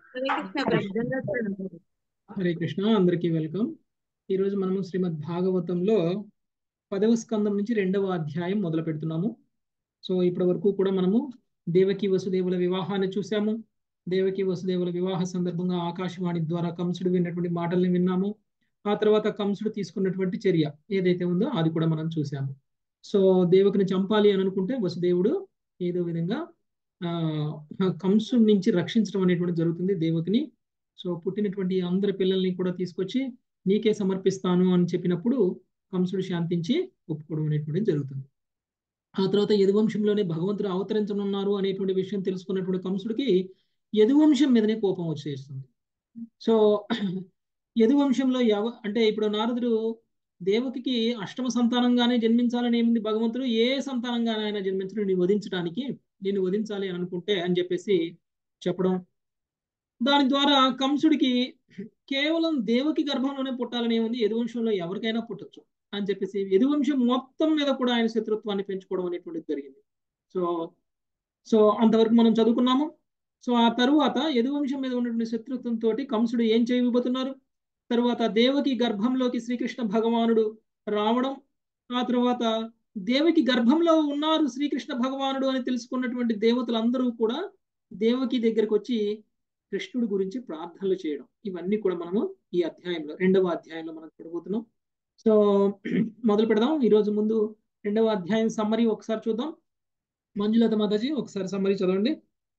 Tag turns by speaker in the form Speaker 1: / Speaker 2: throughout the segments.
Speaker 1: హరే కృష్ణ బ్రహ్మరాజ్
Speaker 2: హరే కృష్ణ అందరికీ వెల్కమ్ ఈరోజు మనము శ్రీమద్ భాగవతంలో పదవ స్కందం నుంచి రెండవ అధ్యాయం మొదలు పెడుతున్నాము సో ఇప్పటి వరకు కూడా మనము దేవకి వసుదేవుల వివాహాన్ని చూసాము దేవకి వసుదేవుల వివాహ సందర్భంగా ఆకాశవాణి ద్వారా కంసుడు విన్నటువంటి మాటల్ని విన్నాము ఆ తర్వాత కంసుడు తీసుకున్నటువంటి చర్య ఏదైతే ఉందో అది కూడా మనం చూసాము సో దేవకిని చంపాలి అని అనుకుంటే వసుదేవుడు ఏదో విధంగా ఆ కంసుడి నుంచి రక్షించడం అనేటువంటి జరుగుతుంది దేవకిని సో పుట్టినటువంటి అందరి పిల్లల్ని కూడా తీసుకొచ్చి నీకే సమర్పిస్తాను అని చెప్పినప్పుడు కంసుడు శాంతించి ఒప్పుకోవడం అనేటువంటి జరుగుతుంది ఆ తర్వాత యదువంశంలోనే భగవంతుడు అవతరించనున్నారు అనేటువంటి విషయం తెలుసుకున్నటువంటి కంసుడికి యదువంశం మీదనే కోపం వచ్చేస్తుంది సో యదువంశంలో ఎవ అంటే ఇప్పుడు నారదుడు దేవకికి అష్టమ సంతానంగానే జన్మించాలని ఏమింది భగవంతుడు ఏ సంతానంగానే ఆయన జన్మించడం నేను వధించడానికి నేను వధించాలి అని అనుకుంటే అని చెప్పేసి చెప్పడం దాని ద్వారా కంసుడికి కేవలం దేవకి గర్భంలోనే పుట్టాలని ఏముంది యదువంశంలో ఎవరికైనా పుట్టచ్చు అని చెప్పేసి యదువంశం మొత్తం మీద కూడా ఆయన శత్రుత్వాన్ని పెంచుకోవడం అనేటువంటిది జరిగింది సో సో అంతవరకు మనం చదువుకున్నాము సో ఆ తరువాత యదువంశం మీద ఉన్నటువంటి శత్రుత్వంతో కంసుడు ఏం చేయబోతున్నారు తరువాత దేవకి గర్భంలోకి శ్రీకృష్ణ భగవానుడు రావడం ఆ తర్వాత దేవకి గర్భంలో ఉన్నారు శ్రీకృష్ణ భగవానుడు అని తెలుసుకున్నటువంటి దేవతలందరూ కూడా దేవకి దగ్గరికి వచ్చి కృష్ణుడి గురించి ప్రార్థనలు చేయడం ఇవన్నీ కూడా మనము ఈ అధ్యాయంలో రెండవ అధ్యాయంలో మనం చూడబోతున్నాం సో మొదలు పెడదాం ఈరోజు ముందు రెండవ అధ్యాయం సమ్మరీ ఒకసారి చూద్దాం మంజులత మాతాజీ ఒకసారి సమ్మరీ చదవండి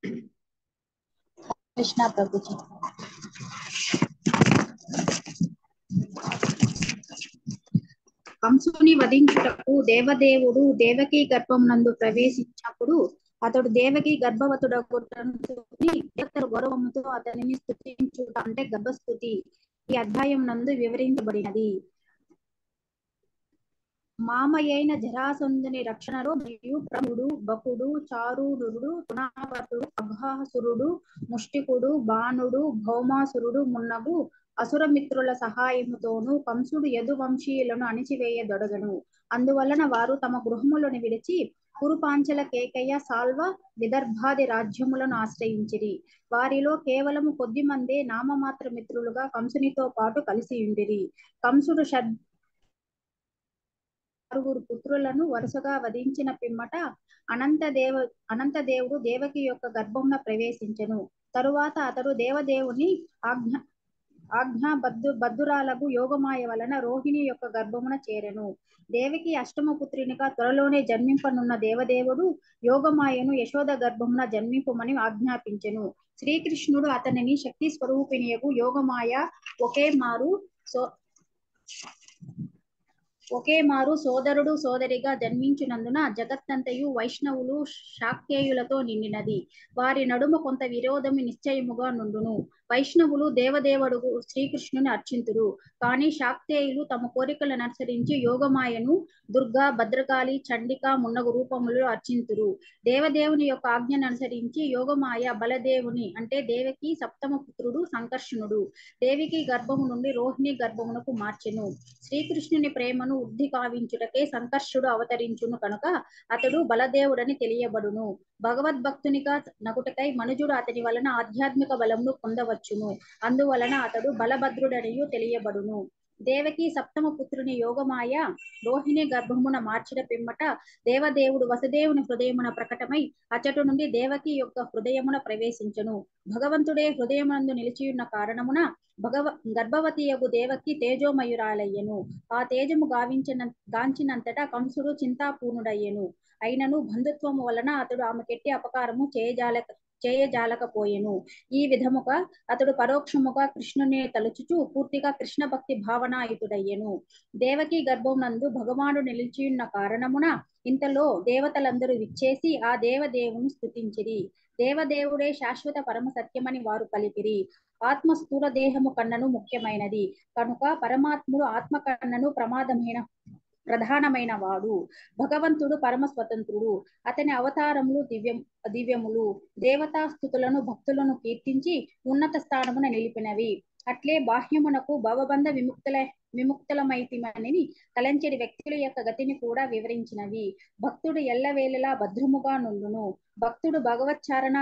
Speaker 3: కృష్ణ ప్రభుజీ కంసుని వధించుటకు దేవదేవుడు దేవకి గర్భం నందు ప్రవేశించినప్పుడు అతడు దేవకి గర్భవతుడని గౌరవముతో అతనిని స్థుతించుట అంటే గర్భస్థుతి ఈ అధ్యాయం నందు వివరించబడినది మామయైన జరాసంధుని రక్షణలో మరియు ప్రముడు బకుడు చారుడు పునాపతుడు అఘాసురుడు ముష్టికుడు బాణుడు భౌమాసురుడు మున్నగు అసురమిత్రుల సహాయముతోనూ కంసుడు యదువంశీయులను అణిచివేయదొడగను అందువలన వారు తమ గృహములను విడిచి కురుపాంచల కేకయ్య సాల్వ విదర్భాది రాజ్యములను ఆశ్రయించిరి వారిలో కేవలము కొద్ది మందే నామమాత్ర మిత్రులుగా కంసునితో పాటు కలిసి ఉండిరి కంసుడు షడ్ ఆరుగురు పుత్రులను వరుసగా వధించిన పిమ్మట అనంతదేవ అనంతదేవుడు దేవకి యొక్క గర్భంన ప్రవేశించెను తరువాత అతడు దేవదేవుని ఆజ్ఞ ఆజ్ఞా బద్దు బద్దురాలకు యోగమాయ వలన రోహిణి యొక్క గర్భమున చేరెను దేవికి అష్టమ పుత్రినిగా త్వరలోనే జన్మింపనున్న దేవదేవుడు యోగమాయను యశోద గర్భమున జన్మింపమని ఆజ్ఞాపించెను శ్రీకృష్ణుడు అతనిని శక్తి స్వరూపిణియకు యోగమాయ ఒకే మారు సో ఒకే మారు సోదరుడు సోదరిగా జన్మించినందున జగత్తంతయు వైష్ణవులు శాక్తేయులతో నిండినది వారి నడుమ కొంత విరోధము నిశ్చయముగా నుండును వైష్ణవులు దేవదేవుడు శ్రీకృష్ణుని అర్చింతురు కానీ శాక్తేయులు తమ కోరికలను అనుసరించి యోగమాయను దుర్గా భద్రకాళి చండిక మున్నగు రూపములు అర్చింతురు దేవదేవుని యొక్క ఆజ్ఞను అనుసరించి యోగమాయ బలదేవుని అంటే దేవకి సప్తమ పుత్రుడు సంకర్షణుడు దేవికి గర్భము నుండి రోహిణి గర్భమునకు మార్చెను శ్రీకృష్ణుని ప్రేమను వృద్ధి కావించుటకే సంకర్షుడు అవతరించును కనుక అతడు బలదేవుడని తెలియబడును భగవద్భక్తునిగా నగుటకై మనుజుడు అతని వలన ఆధ్యాత్మిక బలమును పొందవచ్చును అందువలన అతడు బలభద్రుడనియు తెలియబడును దేవకి సప్తమ పుత్రుని యోగమాయ రోహిణి గర్భమున మార్చిన పిమ్మట దేవదేవుడు వసుదేవుని హృదయమున ప్రకటమై అచటు నుండి దేవకి యొక్క హృదయమున ప్రవేశించను భగవంతుడే హృదయమునందు నిలిచియున్న కారణమున భగవ గర్భవతి యగు దేవకి తేజోమయురాలయ్యను ఆ తేజము గావించిన గాంచినంతటా కంసుడు చింతాపూర్ణుడయ్యను అయినను బంధుత్వము వలన అతడు ఆమెకెట్టి అపకారము చేయజాల చేయజాలకపోయెను ఈ విధముగా అతడు పరోక్షముగా కృష్ణుని తలుచుచు పూర్తిగా కృష్ణ భక్తి భావనాయుతుడయ్యెను దేవకి గర్భం నందు భగవానుడు నిలిచియున్న కారణమున ఇంతలో దేవతలందరూ విచ్చేసి ఆ దేవదేవుని స్థుతించిరి దేవదేవుడే శాశ్వత పరమ సత్యమని వారు పలికిరి ఆత్మ స్థూల దేహము కన్నను ముఖ్యమైనది కనుక పరమాత్ముడు ఆత్మ కన్నను ప్రమాదమైన ప్రధానమైన వాడు భగవంతుడు పరమ స్వతంత్రుడు అతని అవతారములు దివ్యం దివ్యములు దేవతా స్థుతులను భక్తులను కీర్తించి ఉన్నత స్థానమున నిలిపినవి అట్లే బాహ్యమునకు భవబంధ విముక్తుల విముక్తులమైతిమని తలంచెడి వ్యక్తుల యొక్క గతిని కూడా వివరించినవి భక్తుడు ఎల్లవేళలా భద్రముగా నుండును భక్తుడు భగవచ్చారణార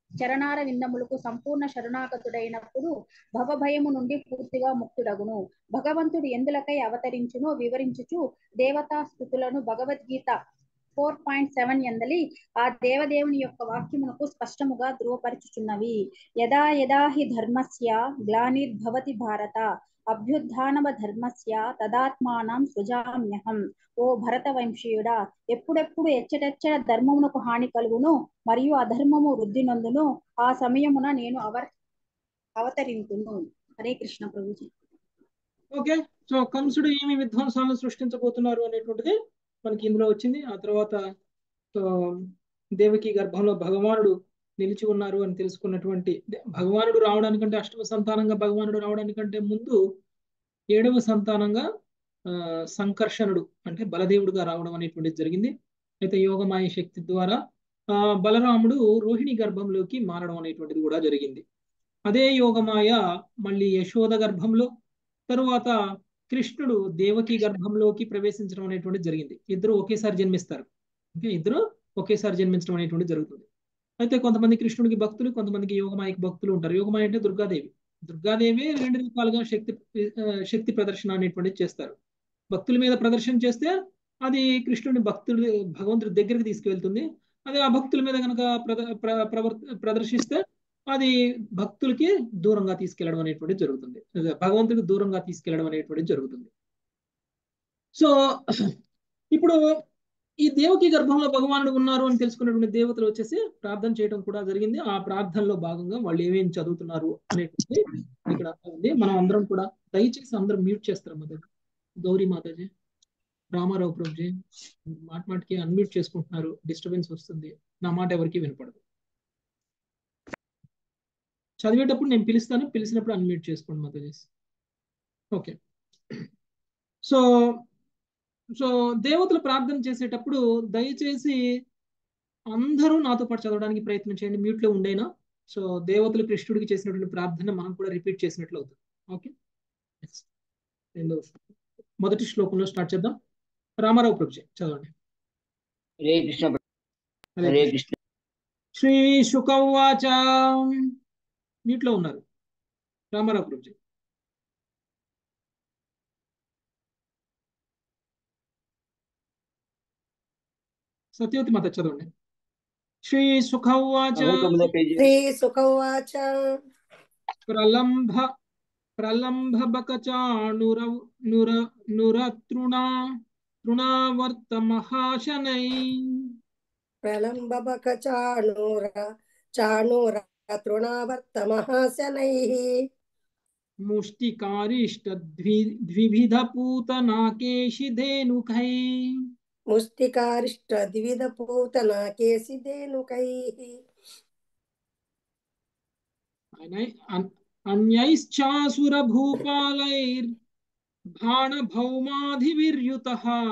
Speaker 3: చరణార విందములకు సంపూర్ణ శరణాగతుడైనప్పుడు భవభయము నుండి పూర్తిగా ముక్తుడగును భగవంతుడు ఎందులకై అవతరించునో వివరించుచు దేవతా స్థుతులను భగవద్గీత ఫోర్ పాయింట్ సెవెన్ ఎందలి ఆ దేవదేవుని యొక్క వాక్యమునకు స్పష్టముగా ధృవపరచుచున్నవి యదా యదా హి ధర్మస్య గ్లానిర్భవతి భారత అభ్యుత్నవ ధర్మస్య తదాత్మానం సృజామ్యహం ఓ భరత వంశీయుడా ఎప్పుడెప్పుడు ఎచ్చటెచ్చట ధర్మమునకు హాని కలుగును మరియు అధర్మము వృద్ధి నందును ఆ సమయమున నేను అవర్ అవతరింతును హరే కృష్ణ ప్రభుజీ
Speaker 2: ఓకే సో కంసుడు ఏమి విధ్వంసాలను సృష్టించబోతున్నారు అనేటువంటిది మనకి ఇందులో వచ్చింది ఆ తర్వాత సో దేవకి గర్భంలో భగవానుడు నిలిచి ఉన్నారు అని తెలుసుకున్నటువంటి భగవానుడు రావడానికంటే అష్టమ సంతానంగా భగవానుడు రావడానికంటే ముందు ఏడవ సంతానంగా ఆ సంకర్షణుడు అంటే బలదేవుడుగా రావడం అనేటువంటిది జరిగింది అయితే యోగమాయ శక్తి ద్వారా ఆ బలరాముడు రోహిణి గర్భంలోకి మారడం అనేటువంటిది కూడా జరిగింది అదే యోగమాయ మళ్ళీ యశోద గర్భంలో తరువాత కృష్ణుడు దేవకి గర్భంలోకి ప్రవేశించడం అనేటువంటిది జరిగింది ఇద్దరు ఒకేసారి జన్మిస్తారు ఓకే ఇద్దరు ఒకేసారి జన్మించడం అనేటువంటిది జరుగుతుంది అయితే కొంతమంది కృష్ణుడికి భక్తులు కొంతమందికి యోగమాయకి భక్తులు ఉంటారు యోగమాయ అంటే దుర్గాదేవి దుర్గాదేవి రెండు రకాలుగా శక్తి శక్తి ప్రదర్శన అనేటువంటిది చేస్తారు భక్తుల మీద ప్రదర్శన చేస్తే అది కృష్ణుడిని భక్తుడు భగవంతుడి దగ్గరికి తీసుకువెళ్తుంది అదే ఆ భక్తుల మీద కనుక ప్రద ప్రదర్శిస్తే అది భక్తులకి దూరంగా తీసుకెళ్లడం అనేటువంటిది జరుగుతుంది భగవంతుడికి దూరంగా తీసుకెళ్లడం అనేటువంటిది జరుగుతుంది సో ఇప్పుడు ఈ దేవకి గర్భంలో భగవానుడు ఉన్నారు అని తెలుసుకున్నటువంటి దేవతలు వచ్చేసి ప్రార్థన చేయడం కూడా జరిగింది ఆ ప్రార్థనలో భాగంగా వాళ్ళు ఏమేమి చదువుతున్నారు అనేటువంటి ఇక్కడ ఉంది మనం అందరం కూడా దయచేసి అందరం మ్యూట్ చేస్తారు మాతాజీ గౌరీ మాతాజీ రామారావు ప్రభుజీ మాట మాటకి అన్మ్యూట్ చేసుకుంటున్నారు డిస్టర్బెన్స్ వస్తుంది నా మాట ఎవరికి వినపడదు చదివేటప్పుడు నేను పిలుస్తాను పిలిచినప్పుడు అన్మ్యూట్ చేసుకోండి మాతాజీ ఓకే సో సో దేవతలు ప్రార్థన చేసేటప్పుడు దయచేసి అందరూ నాతో పాటు చదవడానికి ప్రయత్నం చేయండి మ్యూట్లో ఉండేనా సో దేవతలు కృష్ణుడికి చేసినటువంటి ప్రార్థన మనం కూడా రిపీట్ చేసినట్లు అవుతుంది ఓకే మొదటి శ్లోకంలో స్టార్ట్ చేద్దాం రామారావు ప్రభుజీ చదవండి
Speaker 4: హరే కృష్ణ హరే కృష్ణ
Speaker 2: శ్రీ శుకవాచ మ్యూట్లో ఉన్నారు రామారావు ప్రభుజీ సత్యవతి మాత చదవండి శ్రీ సుఖవాచ
Speaker 5: శ్రీ సుఖవాచ
Speaker 2: ప్రలంభ ప్రలంభ బకచాణుర నుర నురతృణా తృణావర్త మహాశనై
Speaker 5: ప్రలంబ బక చాణూర చాణూర తృణావర్త మహాశనై
Speaker 2: ముష్టికారిష్ట ద్వి ద్వివిధ పూతనాకేశి ధేనుకై
Speaker 5: ముష్టికారిష్ట ద్విధ పూతన కేసి ధేనుకై
Speaker 2: అన్యైశ్చాసుర భూపాలైర్ బాణ భౌమాధివిర్యుత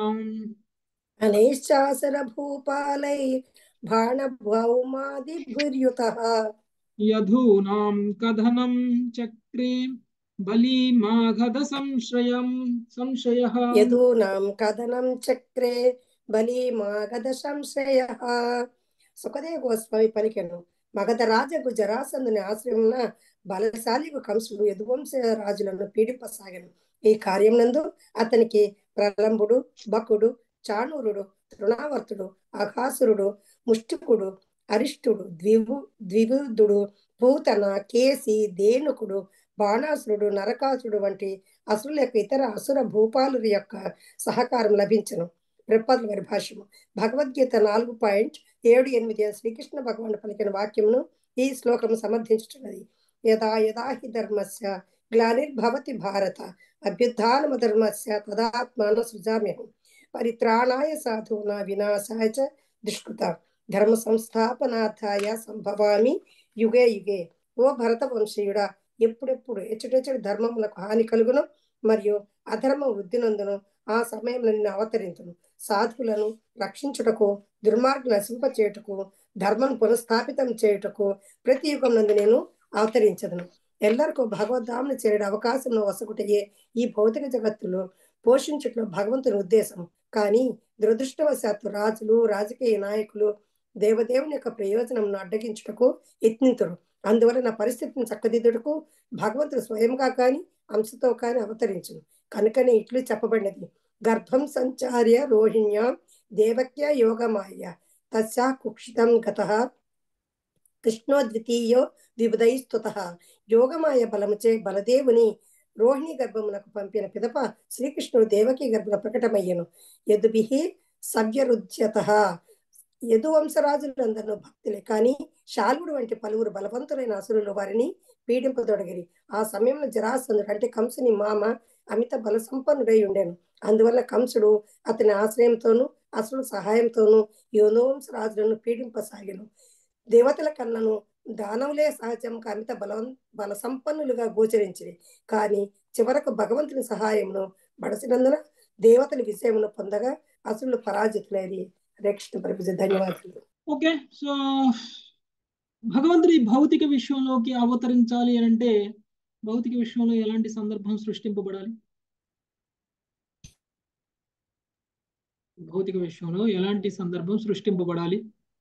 Speaker 5: అనైశ్చాసర భూపాలై బాణ భౌమాదిభుర్యుత
Speaker 2: యధూనాం కథనం చక్రే బలీమాఘద సంశయం సంశయ
Speaker 5: యదూనాం కథనం చక్రే బలీమాగధ సంశయ సుఖదేవ గోస్వామి పలికెను మగధ రాజకు జరాసందుని ఆశ్రయమున బలశాలికు కంసుడు యదువంశ రాజులను పీడింపసాగను ఈ కార్యం నందు అతనికి ప్రలంబుడు బకుడు చాణూరుడు తృణావర్తుడు అఘాసురుడు ముష్టికుడు అరిష్టుడు ద్విభు ద్విబుద్ధుడు పూతన కేసి దేనుకుడు బాణాసురుడు నరకాసురుడు వంటి అసురుల యొక్క ఇతర అసుర భూపాలుల యొక్క సహకారం లభించను ప్రపదల వారి భాష్యము భగవద్గీత నాలుగు పాయింట్ ఏడు ఎనిమిది శ్రీకృష్ణ భగవాను పలికిన వాక్యమును ఈ శ్లోకం సమర్థించుతున్నది యదా యదా హి ధర్మస్య గ్లానిర్భవతి భారత అభ్యుత్నమ ధర్మస్య తదాత్మాన సృజామ్యహం పరిత్రాణాయ సాధూనా వినాశాయ చ దుష్కృత ధర్మ సంస్థాపనార్థాయ సంభవామి యుగే యుగే ఓ భరత వంశీయుడా ఎప్పుడెప్పుడు ఎచ్చటెచ్చటి ధర్మములకు హాని కలుగును మరియు అధర్మం వృద్ధి నందును ఆ సమయంలో నిన్ను అవతరించును సాధువులను రక్షించుటకు దుర్మార్గులు నశింపచేయుటకు ధర్మం పునఃస్థాపితం చేయుటకు ప్రతి యుగం నందు నేను అవతరించదును ఎల్లరికూ భగవద్ధామును చేరే అవకాశం వసగుటయే ఈ భౌతిక జగత్తులో పోషించుట్లో భగవంతుని ఉద్దేశం కానీ దురదృష్టవశాత్తు రాజులు రాజకీయ నాయకులు దేవదేవుని యొక్క ప్రయోజనంను అడ్డగించుటకు యత్నితుడు అందువలన పరిస్థితిని చక్కదిద్దుటకు భగవంతుడు స్వయంగా కాని అంశతో కాని అవతరించును కనుకనే ఇట్లు చెప్పబడినది గర్భం సంచార్య రోహిణ్య దేవక్య యోగమాయ తస్యా కుక్షితం గత కృష్ణో ద్వితీయో విబుధైస్తుత యోగమాయ బలముచే బలదేవుని రోహిణి గర్భమునకు పంపిన పిదప శ్రీకృష్ణుడు దేవకి గర్భుల ప్రకటమయ్యను యదుభి సవ్యరుధ్యత యదు వంశరాజులందరూ భక్తులే కానీ శాల్వుడు వంటి పలువురు బలవంతులైన అసురులు వారిని పీడింపదొడగిరి ఆ సమయంలో జరాసంధుడు అంటే కంసుని మామ అమిత బల సంపన్నుడై ఉండెను అందువల్ల కంసుడు అతని ఆశ్రయంతోనూ అసురుల సహాయంతోనూ యోనోవంశ రాజులను పీడింపసాగెను దేవతల కన్నను దానవులే సహజం అమిత బలం బల సంపన్నులుగా గోచరించింది కానీ చివరకు భగవంతుని సహాయమును బడసినందున దేవతల విజయమును పొందగా అసురులు పరాజితులైరి రక్షణ పరిపజ ధన్యవాదాలు
Speaker 2: ఓకే సో భగవంతుడి భౌతిక విశ్వంలోకి అవతరించాలి అని అంటే భౌతిక విశ్వంలో ఎలాంటి సందర్భం సృష్టింపబడాలి భౌతిక విశ్వంలో ఎలాంటి సందర్భం సృష్టింపబడాలి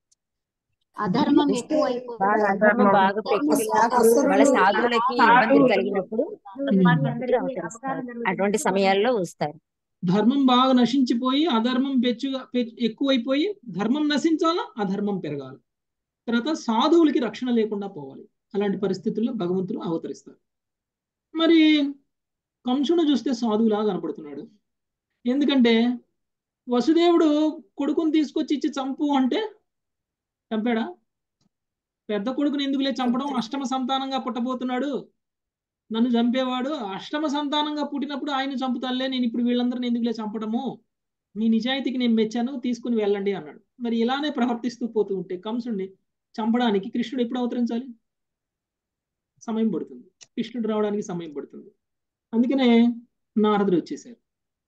Speaker 3: అధర్మం
Speaker 6: వస్తే
Speaker 3: ఎక్కువైపోతుంది
Speaker 6: బాగా అధర్మం బాగా పెరిగినప్పుడు వాళ్ళ సాధువులకి ఇబ్బందులు కలిగినప్పుడు భక్తులు అవతరిస్తారు అటువంటి సమయాల్లో వస్తారు
Speaker 2: ధర్మం బాగా నశించిపోయి అధర్మం పెచ్చుగా పెచ్చు- ఎక్కువైపోయి ధర్మం నశించాలా అధర్మం పెరగాలి తర్వాత సాధువులకి రక్షణ లేకుండా పోవాలి అలాంటి పరిస్థితుల్లో భగవంతుడు అవతరిస్తారు మరి కంసుడు చూస్తే సాధువులా కనపడుతున్నాడు ఎందుకంటే వసుదేవుడు కొడుకుని తీసుకొచ్చి ఇచ్చి చంపు అంటే చంపాడా పెద్ద కొడుకుని ఎందుకులే చంపడం అష్టమ సంతానంగా పుట్టబోతున్నాడు నన్ను చంపేవాడు అష్టమ సంతానంగా పుట్టినప్పుడు ఆయన చంపుతానులే నేను ఇప్పుడు వీళ్ళందరిని ఎందుకులే చంపడము మీ నిజాయితీకి నేను మెచ్చాను తీసుకుని వెళ్ళండి అన్నాడు మరి ఇలానే ప్రవర్తిస్తూ పోతూ ఉంటే కంసుడిని చంపడానికి కృష్ణుడు ఎప్పుడు అవతరించాలి సమయం పడుతుంది కృష్ణుడు రావడానికి సమయం పడుతుంది అందుకనే నారదుడు వచ్చేసారు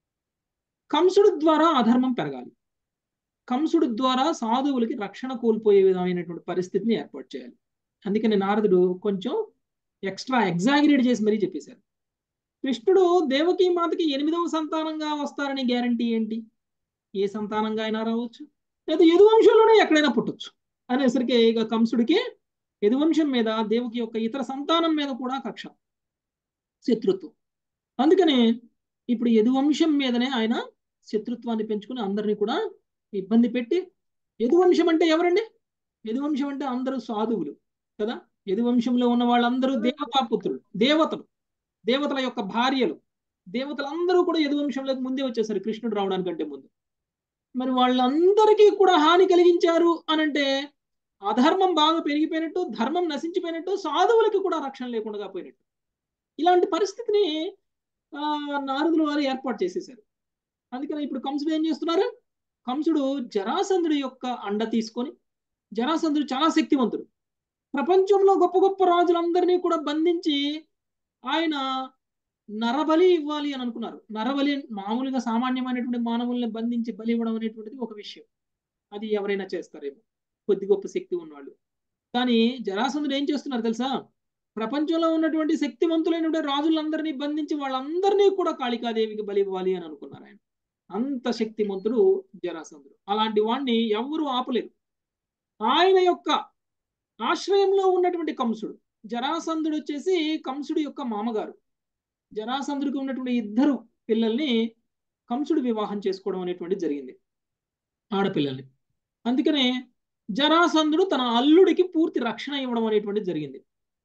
Speaker 2: కంసుడు ద్వారా అధర్మం పెరగాలి కంసుడు ద్వారా సాధువులకి రక్షణ కోల్పోయే విధమైనటువంటి పరిస్థితిని ఏర్పాటు చేయాలి అందుకని నారదుడు కొంచెం ఎక్స్ట్రా ఎగ్జాగిరేట్ చేసి మరీ చెప్పేశారు కృష్ణుడు దేవకీ మాతకి ఎనిమిదవ సంతానంగా వస్తారని గ్యారంటీ ఏంటి ఏ సంతానంగా అయినా రావచ్చు లేదా యదువంశంలోనే ఎక్కడైనా పుట్టొచ్చు అనేసరికి ఇక కంసుడికి యదువంశం మీద దేవకి యొక్క ఇతర సంతానం మీద కూడా కక్ష శత్రుత్వం అందుకనే ఇప్పుడు యదువంశం మీదనే ఆయన శత్రుత్వాన్ని పెంచుకుని అందరినీ కూడా ఇబ్బంది పెట్టి యదువంశం అంటే ఎవరండి యదువంశం అంటే అందరూ సాధువులు కదా యదువంశంలో ఉన్న వాళ్ళందరూ దేవతాపుత్రులు దేవతలు దేవతల యొక్క భార్యలు దేవతలందరూ కూడా యదువంశంలోకి ముందే వచ్చేసారు కృష్ణుడు రావడానికంటే ముందు మరి వాళ్ళందరికీ కూడా హాని కలిగించారు అనంటే అధర్మం బాగా పెరిగిపోయినట్టు ధర్మం నశించిపోయినట్టు సాధువులకి కూడా రక్షణ లేకుండా పోయినట్టు ఇలాంటి పరిస్థితిని ఆ నారదులు వారు ఏర్పాటు చేసేసారు అందుకని ఇప్పుడు కంసుడు ఏం చేస్తున్నారు కంసుడు జరాసంధుడి యొక్క అండ తీసుకొని జరాసంధుడు చాలా శక్తివంతుడు ప్రపంచంలో గొప్ప గొప్ప రాజులందరినీ కూడా బంధించి ఆయన నరబలి ఇవ్వాలి అని అనుకున్నారు నరబలి మామూలుగా సామాన్యమైనటువంటి మానవుల్ని బంధించి బలి ఇవ్వడం అనేటువంటిది ఒక విషయం అది ఎవరైనా చేస్తారేమో కొద్ది గొప్ప శక్తి ఉన్నవాళ్ళు కానీ జరాసంధుడు ఏం చేస్తున్నారు తెలుసా ప్రపంచంలో ఉన్నటువంటి శక్తివంతులైనటువంటి రాజులందరినీ బంధించి వాళ్ళందరినీ కూడా కాళికాదేవికి బలి ఇవ్వాలి అని అనుకున్నారు ఆయన అంత శక్తిమంతుడు జరాసంధుడు అలాంటి వాణ్ణి ఎవరు ఆపలేరు ఆయన యొక్క ఆశ్రయంలో ఉన్నటువంటి కంసుడు జరాసంధుడు వచ్చేసి కంసుడు యొక్క మామగారు జరాసంధుడికి ఉన్నటువంటి ఇద్దరు పిల్లల్ని కంసుడు వివాహం చేసుకోవడం అనేటువంటిది జరిగింది ఆడపిల్లల్ని అందుకనే జరాసంధుడు తన అల్లుడికి పూర్తి రక్షణ ఇవ్వడం అనేటువంటిది జరిగింది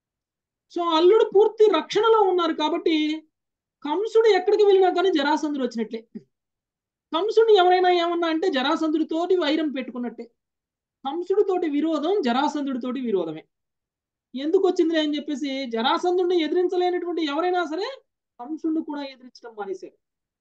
Speaker 2: సో అల్లుడు పూర్తి రక్షణలో ఉన్నారు కాబట్టి కంసుడు ఎక్కడికి వెళ్ళినా కానీ జరాసంధుడు వచ్చినట్లే కంసుడిని ఎవరైనా ఏమన్నా అంటే జరాసంధుడితోటి వైరం పెట్టుకున్నట్టే కంసుడితోటి విరోధం జరాసంధుడితోటి విరోధమే ఎందుకు వచ్చింది అని చెప్పేసి జరాసంధుడిని ఎదిరించలేనటువంటి ఎవరైనా సరే కంసుడిని కూడా ఎదిరించడం మానేశారు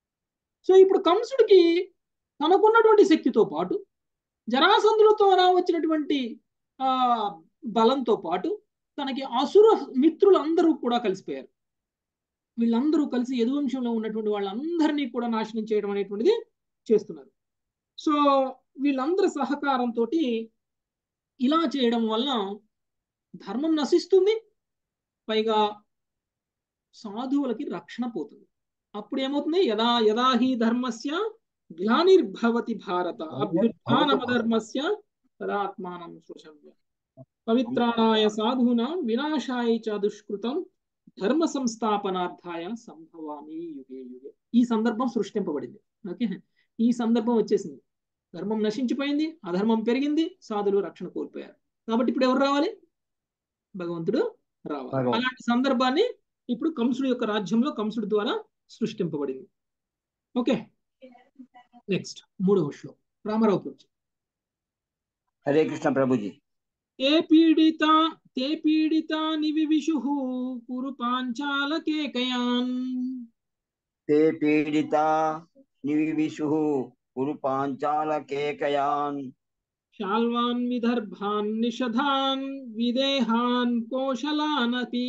Speaker 2: సో ఇప్పుడు కంసుడికి తనకున్నటువంటి శక్తితో పాటు జరాసంధులతో వచ్చినటువంటి ఆ బలంతో పాటు తనకి అసుర మిత్రులందరూ కూడా కలిసిపోయారు వీళ్ళందరూ కలిసి యదువంశంలో ఉన్నటువంటి వాళ్ళందరినీ కూడా నాశనం చేయడం అనేటువంటిది చేస్తున్నారు సో వీళ్ళందరి సహకారంతో ఇలా చేయడం వలన ధర్మం నశిస్తుంది పైగా సాధువులకి రక్షణ పోతుంది అప్పుడు ఏమవుతుంది యదా యదా హి ధర్మస్య గ్లానిర్భవతి భారత అభ్యుత్నమధర్మస్య తదాత్మానం సృశంయ పవిత్రాణాయ సాధూనాం వినాశాయ చ దుష్కృతం ధర్మ సంస్థాపనార్థాయ సంభవామి యుగే యుగే ఈ సందర్భం సృష్టింపబడింది ఓకే ఈ సందర్భం వచ్చేసింది ధర్మం నశించిపోయింది అధర్మం పెరిగింది సాధులు రక్షణ కోల్పోయారు కాబట్టి ఇప్పుడు ఎవరు రావాలి భగవంతుడు రావాలి
Speaker 4: భగవంతుడు.
Speaker 2: అలాంటి సందర్భాన్ని ఇప్పుడు కంసుడు యొక్క రాజ్యంలో కంసుడు ద్వారా సృష్టింపబడింది ఓకే నెక్స్ట్ మూడవ శ్లోకం రామారావు గురించి
Speaker 4: హరే కృష్ణ ప్రభుజీ
Speaker 2: ते पीडिता ते पीडिता निविविशुः कुरु पाञ्चालकेकयान्
Speaker 4: ते पीडिता निविविशुः कुरु पाञ्चालकेकयान्
Speaker 2: शाल्वान् विदर्भान् निषधान् विदेहान् कोशलानपि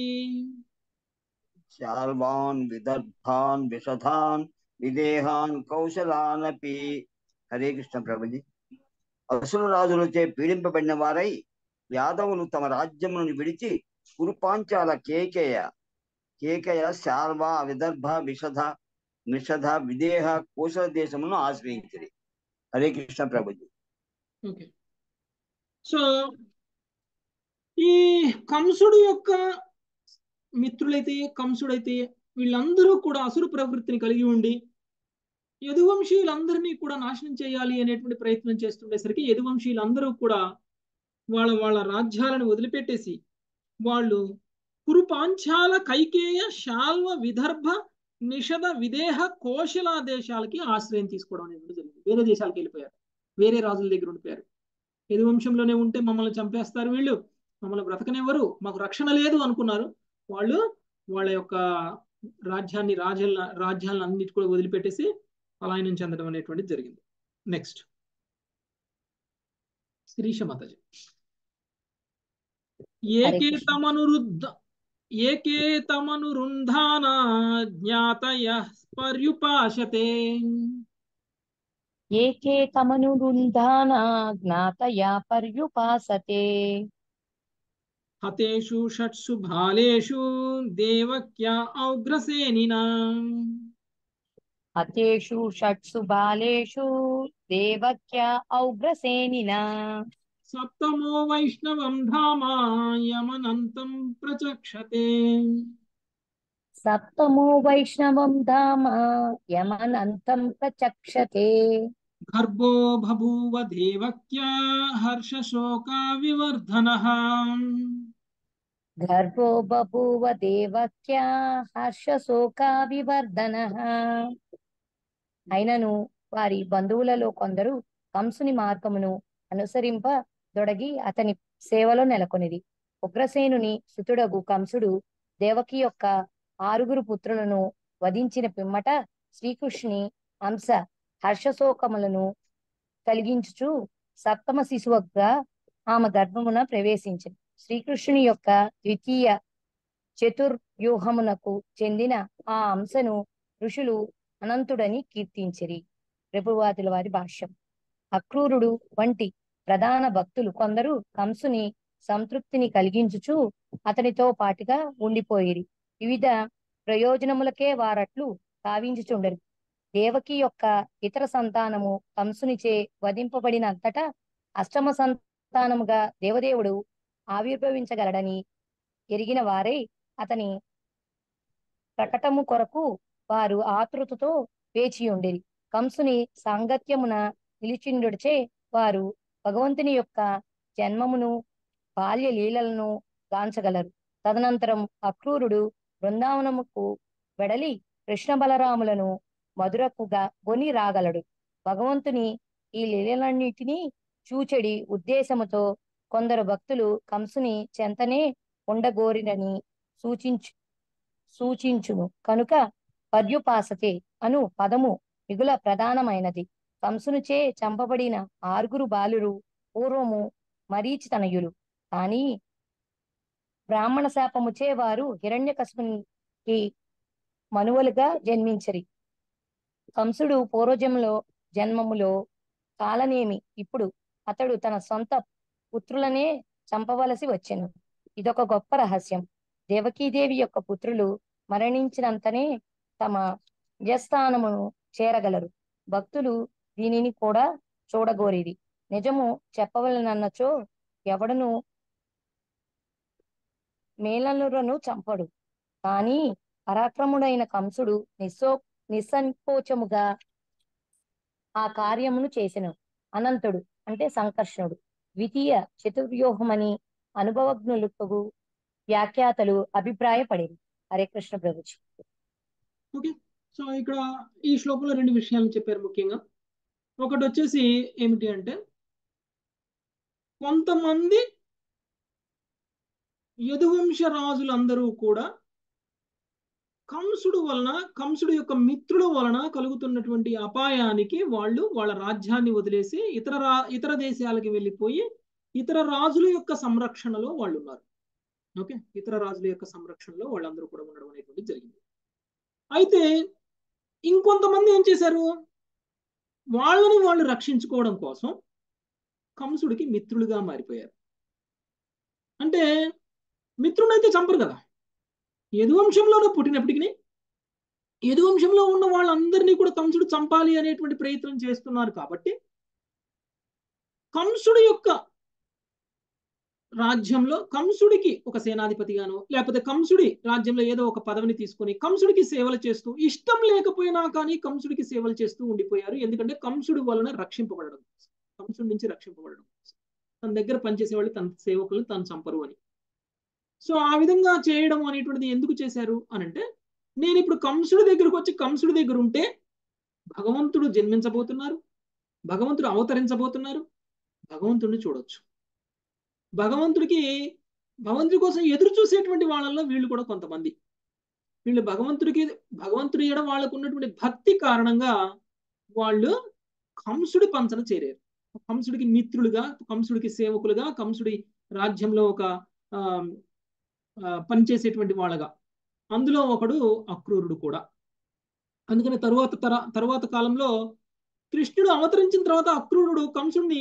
Speaker 4: శాల్వాన్ విదర్భాన్ విషధాన్ విదేహాన్ కౌశలానపి హరే కృష్ణ ప్రభుజీ అసుర రాజులచే పీడింపబడిన వారై యాదవులు తమ రాజ్యములను విడిచి కురుపాంచాల కేకేయ కేకయ శాల్వ విదర్భ విషధ నిషధ విదేహ కోశల దేశమును ఆశ్రయించిరి హరే కృష్ణ ప్రభుజీ
Speaker 2: ఓకే సో ఈ కంసుడు యొక్క మిత్రులైతే కంసుడైతే వీళ్ళందరూ కూడా అసురు ప్రవృత్తిని కలిగి ఉండి యదువంశీయులందరినీ కూడా నాశనం చేయాలి అనేటువంటి ప్రయత్నం చేస్తుండేసరికి యదువంశీయులందరూ కూడా వాళ్ళ వాళ్ళ రాజ్యాలను వదిలిపెట్టేసి వాళ్ళు కురుపాంచాల కైకేయ శాల్వ విదర్భ నిషధ విదేహ కోశల దేశాలకి ఆశ్రయం తీసుకోవడం అనేది జరిగింది వేరే దేశాలకు వెళ్ళిపోయారు వేరే రాజుల దగ్గర ఉండిపోయారు యదువంశంలోనే ఉంటే మమ్మల్ని చంపేస్తారు వీళ్ళు మమ్మల్ని బ్రతకనివ్వరు మాకు రక్షణ లేదు అనుకున్నారు వాళ్ళు వాళ్ళ యొక్క రాజ్యాన్ని రాజ్యాల రాజ్యాలను అన్నిటి కూడా వదిలిపెట్టేసి పలాయనం చెందడం అనేటువంటిది జరిగింది నెక్స్ట్ శిరీష మాతాజీ ఏకే
Speaker 6: కృష్ణ.
Speaker 2: తమనురుద్ధ ఏకే తమనురుంధానా జ్ఞాతయ పర్యుపాశతే
Speaker 6: ఏకే తమనురుంధానా జ్ఞాతయా పర్యుపాసతే
Speaker 2: హతేషు షట్సు బాలేషు దేవక్యా ఔగ్రసేనినా
Speaker 6: హతేషు షట్సు బాలేషు దేవక్యా ఔగ్రసేనినా
Speaker 2: సప్తమో వైష్ణవం ధామా యమనంతం ప్రచక్షతే
Speaker 6: సప్తమో వైష్ణవం ధామ యమనంతం ప్రచక్షతే
Speaker 2: గర్భో బభూవ దేవక్యా హర్షశోకా వివర్ధనః
Speaker 6: గర్భో బభూవ దేవక్యా హర్షశోకా వివర్ధనః అయినను వారి బంధువులలో కొందరు కంసుని మార్గమును అనుసరింప దొడగి అతని సేవలో నెలకొనిది ఉగ్రసేనుని సుతుడగు కంసుడు దేవకి యొక్క ఆరుగురు పుత్రులను వధించిన పిమ్మట శ్రీకృష్ణుని అంశ హర్షశోకములను కలిగించుచు సప్తమ శిశువుగా ఆమె గర్భమున ప్రవేశించింది శ్రీకృష్ణుని యొక్క ద్వితీయ చతుర్వ్యూహమునకు చెందిన ఆ అంశను ఋషులు అనంతుడని కీర్తించిరి ప్రభువాదుల వారి భాష్యం అక్రూరుడు వంటి ప్రధాన భక్తులు కొందరు కంసుని సంతృప్తిని కలిగించుచు అతనితో పాటుగా ఉండిపోయిరి వివిధ ప్రయోజనములకే వారట్లు భావించుచుండరు దేవకి యొక్క ఇతర సంతానము కంసునిచే వధింపబడినంతటా అష్టమ సంతానముగా దేవదేవుడు ఆవిర్భవించగలడని ఎరిగిన వారై అతని ప్రకటము కొరకు వారు ఆతృతతో వేచియుండిరి కంసుని సాంగత్యమున నిలిచిండుడిచే వారు భగవంతుని యొక్క జన్మమును బాల్య లీలలను గాంచగలరు తదనంతరం అక్రూరుడు బృందావనముకు వెడలి కృష్ణ బలరాములను మధురకుగా కొని రాగలడు భగవంతుని ఈ లీలలన్నిటినీ చూచెడి ఉద్దేశముతో కొందరు భక్తులు కంసుని చెంతనే ఉండగోరినని సూచించు సూచించును కనుక పర్యుపాసతే అను పదము మిగుల ప్రధానమైనది కంసునిచే చంపబడిన ఆరుగురు బాలురు పూర్వము మరీచి తనయులు కానీ బ్రాహ్మణ శాపముచే వారు హిరణ్యకశిపునికి మనువలుగా జన్మించరి కంసుడు పూర్వజంలో జన్మములో కాలనేమి ఇప్పుడు అతడు తన సొంత పుత్రులనే చంపవలసి వచ్చెను ఇదొక గొప్ప రహస్యం దేవకీదేవి యొక్క పుత్రులు మరణించినంతనే తమ నిజస్థానమును చేరగలరు భక్తులు దీనిని కూడా చూడగోరిది నిజము చెప్పవలనన్నచో ఎవడను మేలనురను చంపడు కాని పరాక్రముడైన కంసుడు నిస్సో నిస్సంకోచముగా ఆ కార్యమును చేసెను అనంతుడు అంటే సంకర్షణుడు ద్వితీయ చతుర్వ్యూహమని అనుభవజ్ఞులకు వ్యాఖ్యాతలు అభిప్రాయపడేది హరే కృష్ణ ప్రభుజీ
Speaker 2: ఓకే సో ఇక్కడ ఈ శ్లోకంలో రెండు విషయాలు చెప్పారు ముఖ్యంగా ఒకటి వచ్చేసి ఏమిటి అంటే కొంతమంది యదువంశ రాజులందరూ కూడా కంసుడు వలన కంసుడు యొక్క మిత్రుల వలన కలుగుతున్నటువంటి అపాయానికి వాళ్ళు వాళ్ళ రాజ్యాన్ని వదిలేసి ఇతర రా ఇతర దేశాలకు వెళ్ళిపోయి ఇతర రాజుల యొక్క సంరక్షణలో వాళ్ళు ఉన్నారు ఓకే ఇతర రాజుల యొక్క సంరక్షణలో వాళ్ళందరూ కూడా ఉండడం అనేటువంటి జరిగింది అయితే ఇంకొంతమంది ఏం చేశారు వాళ్ళని వాళ్ళు రక్షించుకోవడం కోసం కంసుడికి మిత్రులుగా మారిపోయారు అంటే మిత్రుడైతే చంపరు కదా యదువంశంలోనే పుట్టినప్పటికీ యదువంశంలో ఉన్న వాళ్ళందరినీ కూడా కంసుడు చంపాలి అనేటువంటి ప్రయత్నం చేస్తున్నారు కాబట్టి కంసుడు యొక్క రాజ్యంలో కంసుడికి ఒక సేనాధిపతిగానో లేకపోతే కంసుడి రాజ్యంలో ఏదో ఒక పదవిని తీసుకొని కంసుడికి సేవలు చేస్తూ ఇష్టం లేకపోయినా కానీ కంసుడికి సేవలు చేస్తూ ఉండిపోయారు ఎందుకంటే కంసుడి వలన రక్షింపబడడం కోసం కంసుడి నుంచి రక్షింపబడడం కోసం తన దగ్గర పనిచేసే వాళ్ళు తన సేవకులు తను చంపరు అని సో ఆ విధంగా చేయడం అనేటువంటిది ఎందుకు చేశారు అని అంటే నేను ఇప్పుడు కంసుడి దగ్గరకు వచ్చి కంసుడి దగ్గర ఉంటే భగవంతుడు జన్మించబోతున్నారు భగవంతుడు అవతరించబోతున్నారు భగవంతుడిని చూడొచ్చు భగవంతుడికి భగవంతుడి కోసం ఎదురు చూసేటువంటి వాళ్ళల్లో వీళ్ళు కూడా కొంతమంది వీళ్ళు భగవంతుడికి భగవంతుడి ఎడ వాళ్ళకు ఉన్నటువంటి భక్తి కారణంగా వాళ్ళు కంసుడి పంచన చేరారు కంసుడికి మిత్రులుగా కంసుడికి సేవకులుగా కంసుడి రాజ్యంలో ఒక పనిచేసేటువంటి వాళ్ళగా అందులో ఒకడు అక్రూరుడు కూడా అందుకని తరువాత తర తరువాత కాలంలో కృష్ణుడు అవతరించిన తర్వాత అక్రూరుడు కంసుడిని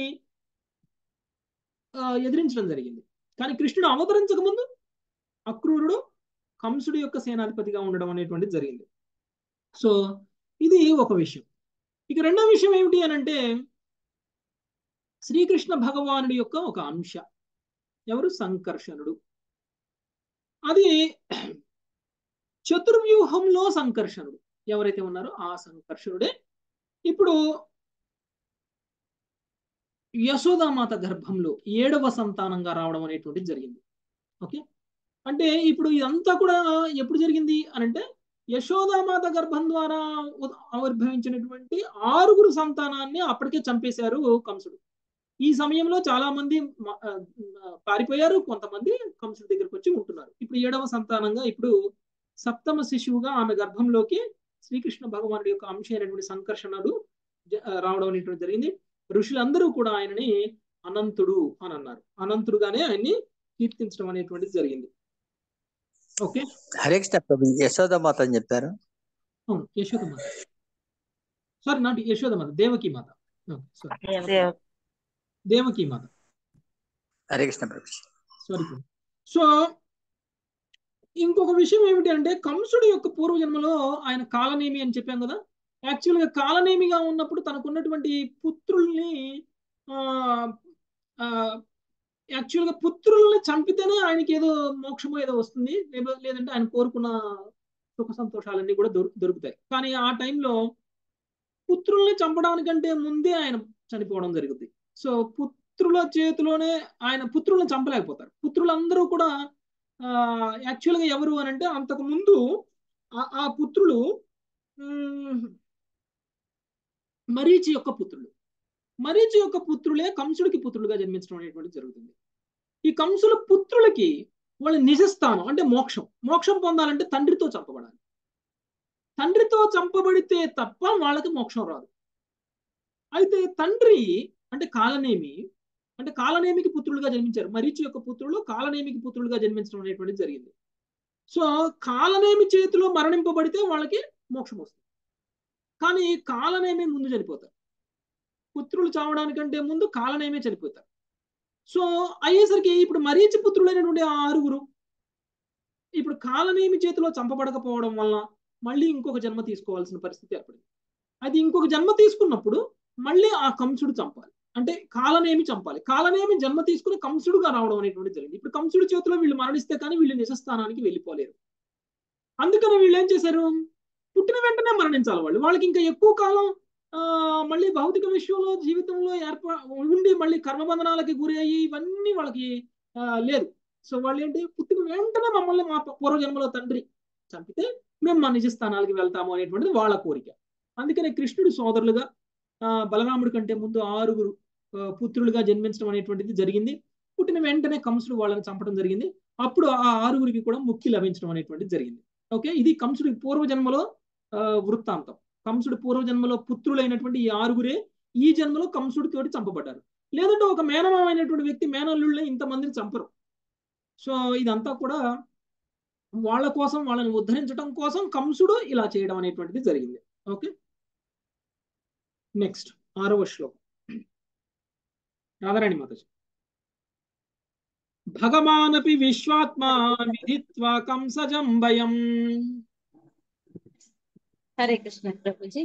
Speaker 2: ఎదిరించడం జరిగింది కానీ కృష్ణుడు అవతరించక ముందు అక్రూరుడు కంసుడి యొక్క సేనాధిపతిగా ఉండడం అనేటువంటిది జరిగింది సో ఇది ఒక విషయం ఇక రెండో విషయం ఏమిటి అని అంటే శ్రీకృష్ణ భగవానుడి యొక్క ఒక అంశ ఎవరు సంకర్షణుడు అది చతుర్వ్యూహంలో సంకర్షణుడు ఎవరైతే ఉన్నారో ఆ సంకర్షణుడే ఇప్పుడు యశోదామాత గర్భంలో ఏడవ సంతానంగా రావడం అనేటువంటిది జరిగింది ఓకే అంటే ఇప్పుడు ఇదంతా కూడా ఎప్పుడు జరిగింది అని అంటే యశోదామాత గర్భం ద్వారా ఆవిర్భవించినటువంటి ఆరుగురు సంతానాన్ని అప్పటికే చంపేశారు కంసుడు ఈ సమయంలో చాలా మంది పారిపోయారు కొంతమంది కంసుడి దగ్గరకు వచ్చి ఉంటున్నారు ఇప్పుడు ఏడవ సంతానంగా ఇప్పుడు సప్తమ శిశువుగా ఆమె గర్భంలోకి శ్రీకృష్ణ భగవానుడి యొక్క అంశ అయినటువంటి సంకర్షణుడు రావడం అనేటువంటి జరిగింది ఋషులందరూ కూడా ఆయనని అనంతుడు అని అన్నారు అనంతుడుగానే ఆయన్ని కీర్తించడం అనేటువంటిది జరిగింది ఓకే
Speaker 7: హరే కృష్ణ ప్రభు యశోదమాత అని చెప్పారు
Speaker 2: అవును Yashodamata sorry not Yashodamata Devaki Mata sorry Devaki Mata
Speaker 7: Hare Krishna Prabhu
Speaker 2: sorry so ఇంకొక విషయం ఏమిటి అంటే కంసుడి యొక్క పూర్వజన్మలో ఆయన కాలనేమి అని చెప్పాం కదా యాక్చువల్గా కాలనేమిగా ఉన్నప్పుడు తనకున్నటువంటి పుత్రుల్ని యాక్చువల్గా పుత్రుల్ని చంపితేనే ఆయనకి ఏదో మోక్షమో ఏదో వస్తుంది లేదంటే ఆయన కోరుకున్న సుఖ సంతోషాలన్నీ కూడా దొరు దొరుకుతాయి కానీ ఆ టైంలో పుత్రుల్ని చంపడానికంటే ముందే ఆయన చనిపోవడం జరుగుతుంది సో పుత్రుల చేతిలోనే ఆయన పుత్రులను చంపలేకపోతారు పుత్రులందరూ కూడా యాక్చువల్గా ఎవరు అని అంటే అంతకు ముందు ఆ పుత్రులు మరీచి యొక్క పుత్రులు మరీచి యొక్క పుత్రులే కంసుడికి పుత్రులుగా జన్మించడం అనేటువంటి జరుగుతుంది ఈ కంసుల పుత్రులకి వాళ్ళ నిజస్థానం అంటే మోక్షం మోక్షం పొందాలంటే తండ్రితో చంపబడాలి తండ్రితో చంపబడితే తప్ప వాళ్ళకి మోక్షం రాదు అయితే తండ్రి అంటే కాలనేమి అంటే కాలనేమికి పుత్రులుగా జన్మించారు మరీచి యొక్క పుత్రులు కాలనేమికి పుత్రులుగా జన్మించడం అనేటువంటి జరిగింది సో కాలనేమి చేతిలో మరణింపబడితే వాళ్ళకి మోక్షం వస్తుంది కానీ కాలనేమి ముందు చనిపోతారు పుత్రులు చావడానికంటే ముందు కాలనేమే చనిపోతారు సో అయ్యేసరికి ఇప్పుడు మరీచి పుత్రులైనటువంటి ఆ ఆరుగురు ఇప్పుడు కాలనేమి చేతిలో చంపబడకపోవడం వలన మళ్ళీ ఇంకొక జన్మ తీసుకోవాల్సిన పరిస్థితి ఏర్పడింది అది ఇంకొక జన్మ తీసుకున్నప్పుడు మళ్ళీ ఆ కంసుడు చంపాలి అంటే కాలనేమి చంపాలి కాలనేమి జన్మ తీసుకుని కంసుడుగా రావడం అనేటువంటి జరిగింది ఇప్పుడు కంసుడి చేతిలో వీళ్ళు మరణిస్తే కానీ వీళ్ళు నిజస్థానానికి వెళ్ళిపోలేరు అందుకని వీళ్ళు ఏం చేశారు పుట్టిన వెంటనే మరణించాలి వాళ్ళు వాళ్ళకి ఇంకా ఎక్కువ కాలం ఆ మళ్ళీ భౌతిక విషయంలో జీవితంలో ఏర్ప ఉండి మళ్ళీ కర్మబంధనాలకి గురి అయ్యి ఇవన్నీ వాళ్ళకి ఆ, లేదు సో వాళ్ళు ఏంటి పుట్టిన వెంటనే మమ్మల్ని మా పూర్వజన్మలో తండ్రి చంపితే మేము మా నిజ స్థానాలకి వెళ్తాము అనేటువంటిది వాళ్ళ కోరిక అందుకనే కృష్ణుడు సోదరులుగా ఆ, బలరాముడి కంటే ముందు ఆరుగురు ఆ, పుత్రులుగా జన్మించడం అనేటువంటిది జరిగింది పుట్టిన వెంటనే కంసుడు వాళ్ళని చంపడం జరిగింది అప్పుడు ఆ ఆరుగురికి కూడా ముక్తి లభించడం అనేటువంటిది జరిగింది ఓకే ఇది కంసుడి పూర్వజన్మలో ఆ, వృత్తాంతం కంసుడి పూర్వజన్మలో పుత్రులైనటువంటి ఈ ఆరుగురే ఈ జన్మలో కంసుడితోటి చంపబడ్డారు లేదంటే ఒక మేనమామైనటువంటి వ్యక్తి మేనల్లుళ్ళని ఇంతమందిని చంపరు సో ఇదంతా కూడా వాళ్ళ కోసం వాళ్ళని ఉద్ధరించడం కోసం కంసుడు ఇలా చేయడం అనేటువంటిది జరిగింది ఓకే నెక్స్ట్ ఆరవ శ్లోకం రాధారాణి మాతాజీ భగవానపి విశ్వాత్మా విధిత్వా కంసజం భయం
Speaker 1: హరే కృష్ణ ప్రభుజీ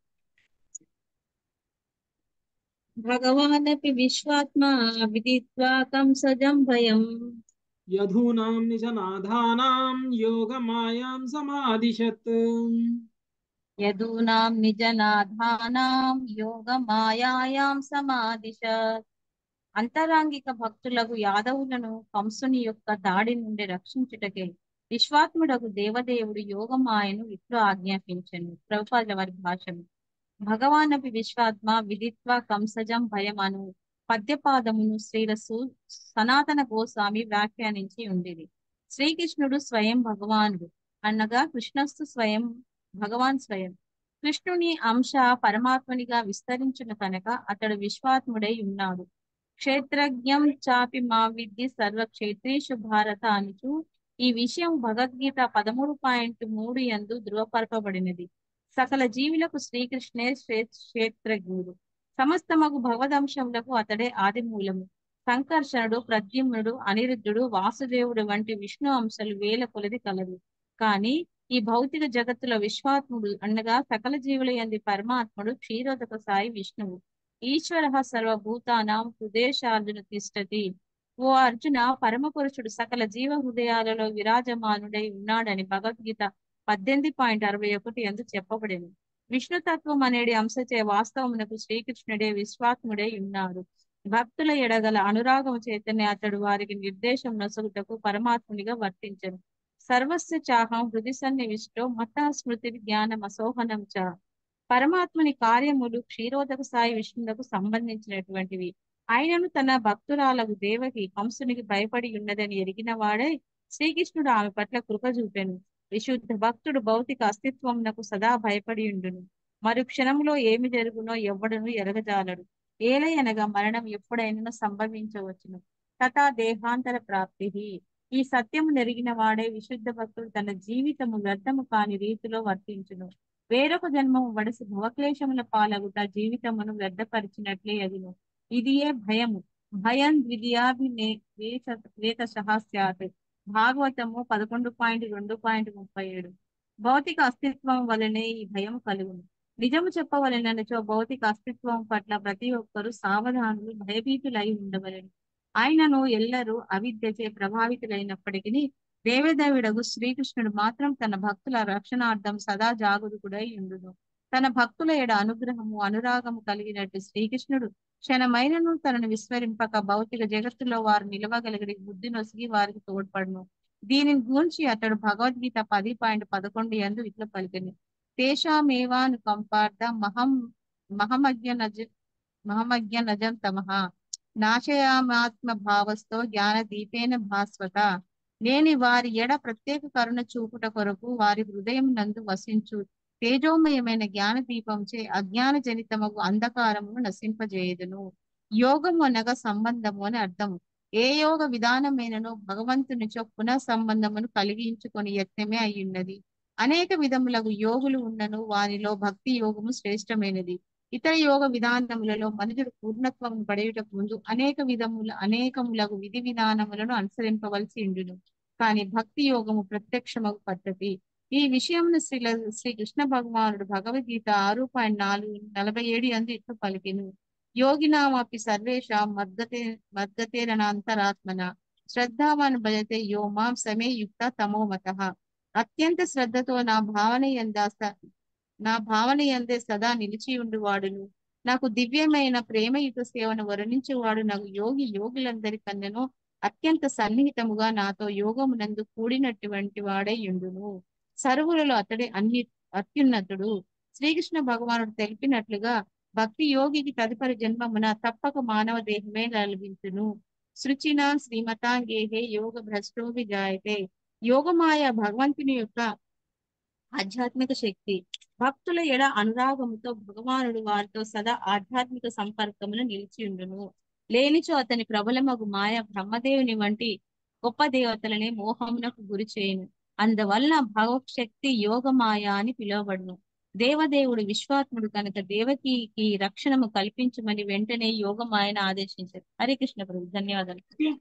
Speaker 1: భగవానపి విశ్వాత్మా విదిత్వా కంసజం భయం
Speaker 2: యధూనాం నిజనాథానాం యోగమాయాం సమాదిశత్
Speaker 1: యదూనాం నిజనాథానాం యోగమాయాయాం సమాదిశ అంతరాంగిక భక్తులకు యాదవులను కంసుని యొక్క దాడి నుండి రక్షించుటకే విశ్వాత్ముడకు దేవదేవుడు యోగమాయను ఇట్లు ఆజ్ఞాపించను ప్రభుపాదుల వారి భాషను భగవానపి విశ్వాత్మ విదిత్వ కంసజం భయమను పద్యపాదమును శ్రీరసు సనాతన గోస్వామి వ్యాఖ్యానించి ఉండేది శ్రీకృష్ణుడు స్వయం భగవానుడు అనగా కృష్ణస్తు స్వయం భగవాన్ స్వయం కృష్ణుని అంశ పరమాత్మనిగా విస్తరించిన కనుక అతడు విశ్వాత్ముడై ఉన్నాడు క్షేత్రజ్ఞం చాపి మా విద్య సర్వక్షేత్రీషు భారత అనుచు ఈ విషయం భగవద్గీత పదమూడు పాయింట్ మూడు యందు ధృవపరపబడినది సకల జీవులకు శ్రీకృష్ణే శ్రే- క్షేత్రజ్ఞుడు సమస్తమగు భగవదంశములకు అతడే ఆది మూలము సంకర్షణుడు ప్రద్యుమ్నుడు అనిరుద్ధుడు వాసుదేవుడు వంటి విష్ణు అంశాలు వేల కొలది కలదు కానీ ఈ భౌతిక జగత్తులో విశ్వాత్ముడు అనగా సకల జీవుల యంది పరమాత్ముడు క్షీరోదక సాయి విష్ణువు ఈశ్వర సర్వభూతానాం హృదయశార్జున తిష్టతి ఓ అర్జున పరమ పురుషుడు సకల జీవ హృదయాలలో విరాజమానుడై ఉన్నాడని భగవద్గీత పద్దెనిమిది పాయింట్ అరవై ఒకటి ఎందు చెప్పబడింది విష్ణుతత్వం అనేది అంశచే వాస్తవమునకు శ్రీకృష్ణుడే విశ్వాత్ముడై ఉన్నాడు భక్తుల ఎడగల అనురాగము చేతనే అతడు వారికి నిర్దేశం నొసగుటకు పరమాత్మునిగా వర్తించను సర్వస్య చాహం హృది సన్నివిష్టో మత స్మృతి జ్ఞానం అసోహనం చ పరమాత్మని కార్యములు క్షీరోదక సాయి విష్ణువులకు సంబంధించినటువంటివి ఆయనను తన భక్తురాలకు దేవకి కంసునికి భయపడి ఉన్నదని ఎరిగిన వాడే శ్రీకృష్ణుడు ఆమె పట్ల కృప చూపెను విశుద్ధ భక్తుడు భౌతిక అస్తిత్వమునకు సదా భయపడి ఉండును మరు క్షణంలో ఏమి జరుగునో ఎవ్వడును ఎరగజాలడు ఏలయనగా మరణం ఎప్పుడైనా సంభవించవచ్చును తథా దేహాంతర ప్రాప్తి ఈ సత్యము నెరిగిన వాడే విశుద్ధ భక్తుడు తన జీవితము వ్యర్థము కాని రీతిలో వర్తించును వేరొక జన్మము వడసి భవక్లేశముల పాలగుట జీవితమును వ్యర్థపరిచినట్లే అదిను ఇదియే భయము భయం ద్వితీయాభినే వేత సహాస్యాత్ భాగవతము పదకొండు పాయింట్ రెండు పాయింట్ ముప్పై ఏడు భౌతిక అస్తిత్వం వలనే ఈ భయం కలుగును నిజము చెప్పవలనచో భౌతిక అస్తిత్వం పట్ల ప్రతి ఒక్కరూ సావధానులు భయభీతులై ఉండవలను ఆయనను ఎల్లరూ అవిద్యచే ప్రభావితులైనప్పటికీ దేవదేవుడగు శ్రీకృష్ణుడు మాత్రం తన భక్తుల రక్షణార్థం సదా జాగరూకుడై ఉండును తన భక్తుల ఎడ అనుగ్రహము అనురాగము కలిగినట్టు శ్రీకృష్ణుడు క్షణమైనను తనను విస్మరింపక భౌతిక జగత్తులో వారు నిలవగలిగి బుద్ధి నొసిగి వారికి తోడ్పడును దీనిని గూర్చి అతడు భగవద్గీత పది పాయింట్ పదకొండు ఎందు ఇట్లా పలికింది తేషామేవాను కంపార్థ మహం మహమజ్ఞ నజ మహమజ్ఞ నజం తమః నాశయామాత్మ భావస్తో జ్ఞాన దీపేన భాస్వత నేని వారి ఎడ ప్రత్యేక కరుణ చూపుట కొరకు వారి హృదయం నందు వసించు తేజోమయమైన జ్ఞాన దీపంచే అజ్ఞాన జనితమగు అంధకారమును నశింపజేయుదును యోగము అనగా సంబంధము అని అర్థము ఏ యోగ విధానమైనను భగవంతునిచో పునః సంబంధమును కలిగించుకొని యత్నమే అయ్యున్నది అనేక విధములకు యోగులు ఉన్నను వారిలో భక్తి యోగము శ్రేష్టమైనది ఇతర యోగ విధానములలో మనుషుడు పూర్ణత్వం పడేయుటకు ముందు అనేక విధముల అనేకములకు విధి విధానములను అనుసరింపవలసి ఉండును కానీ భక్తి యోగము ప్రత్యక్షమగు పద్ధతి ఈ విషయమును శ్రీ శ్రీ కృష్ణ భగవానుడు భగవద్గీత ఆరు పాయింట్ నాలుగు నలభై ఏడు అందు ఇట్లు పలికిను యోగినామపి సర్వేషాం మద్గతే మద్గతేరనంతరాత్మన శ్రద్ధావాన్ భజతే యో మాం సమే యుక్త తమోమత అత్యంత శ్రద్ధతో నా భావన ఎందా స- నా భావన ఎందే సదా నిలిచి ఉండువాడును నాకు దివ్యమైన ప్రేమయుత సేవను వర్ణించేవాడు నాకు యోగి యోగులందరికన్నను అత్యంత సన్నిహితముగా నాతో యోగమునందు కూడినటువంటి వాడై ఉండును సర్వులలో అతడే అన్ని అత్యున్నతుడు శ్రీకృష్ణ భగవానుడు తెలిపినట్లుగా భక్తి యోగికి తదుపరి జన్మమున తప్పక మానవ దేహమే లభించును శృచిన శ్రీమతాంగేహే యోగ భ్రష్టో విజాయతే యోగమాయ భగవంతుని యొక్క ఆధ్యాత్మిక శక్తి భక్తుల ఎడ అనురాగముతో భగవానుడు వారితో సదా ఆధ్యాత్మిక సంపర్కమును నిలిచి ఉండును లేనిచో అతని ప్రబలమగు మాయ బ్రహ్మదేవుని వంటి గొప్ప దేవతలని మోహమునకు గురి చేయును అందువలన భగవశక్తి యోగమాయ అని పిలువబడును దేవదేవుడు విశ్వాత్ముడు కనుక దేవకికి రక్షణము కల్పించమని వెంటనే యోగమాయను ఆదేశించారు హరే కృష్ణ ప్రభు ధన్యవాదాలు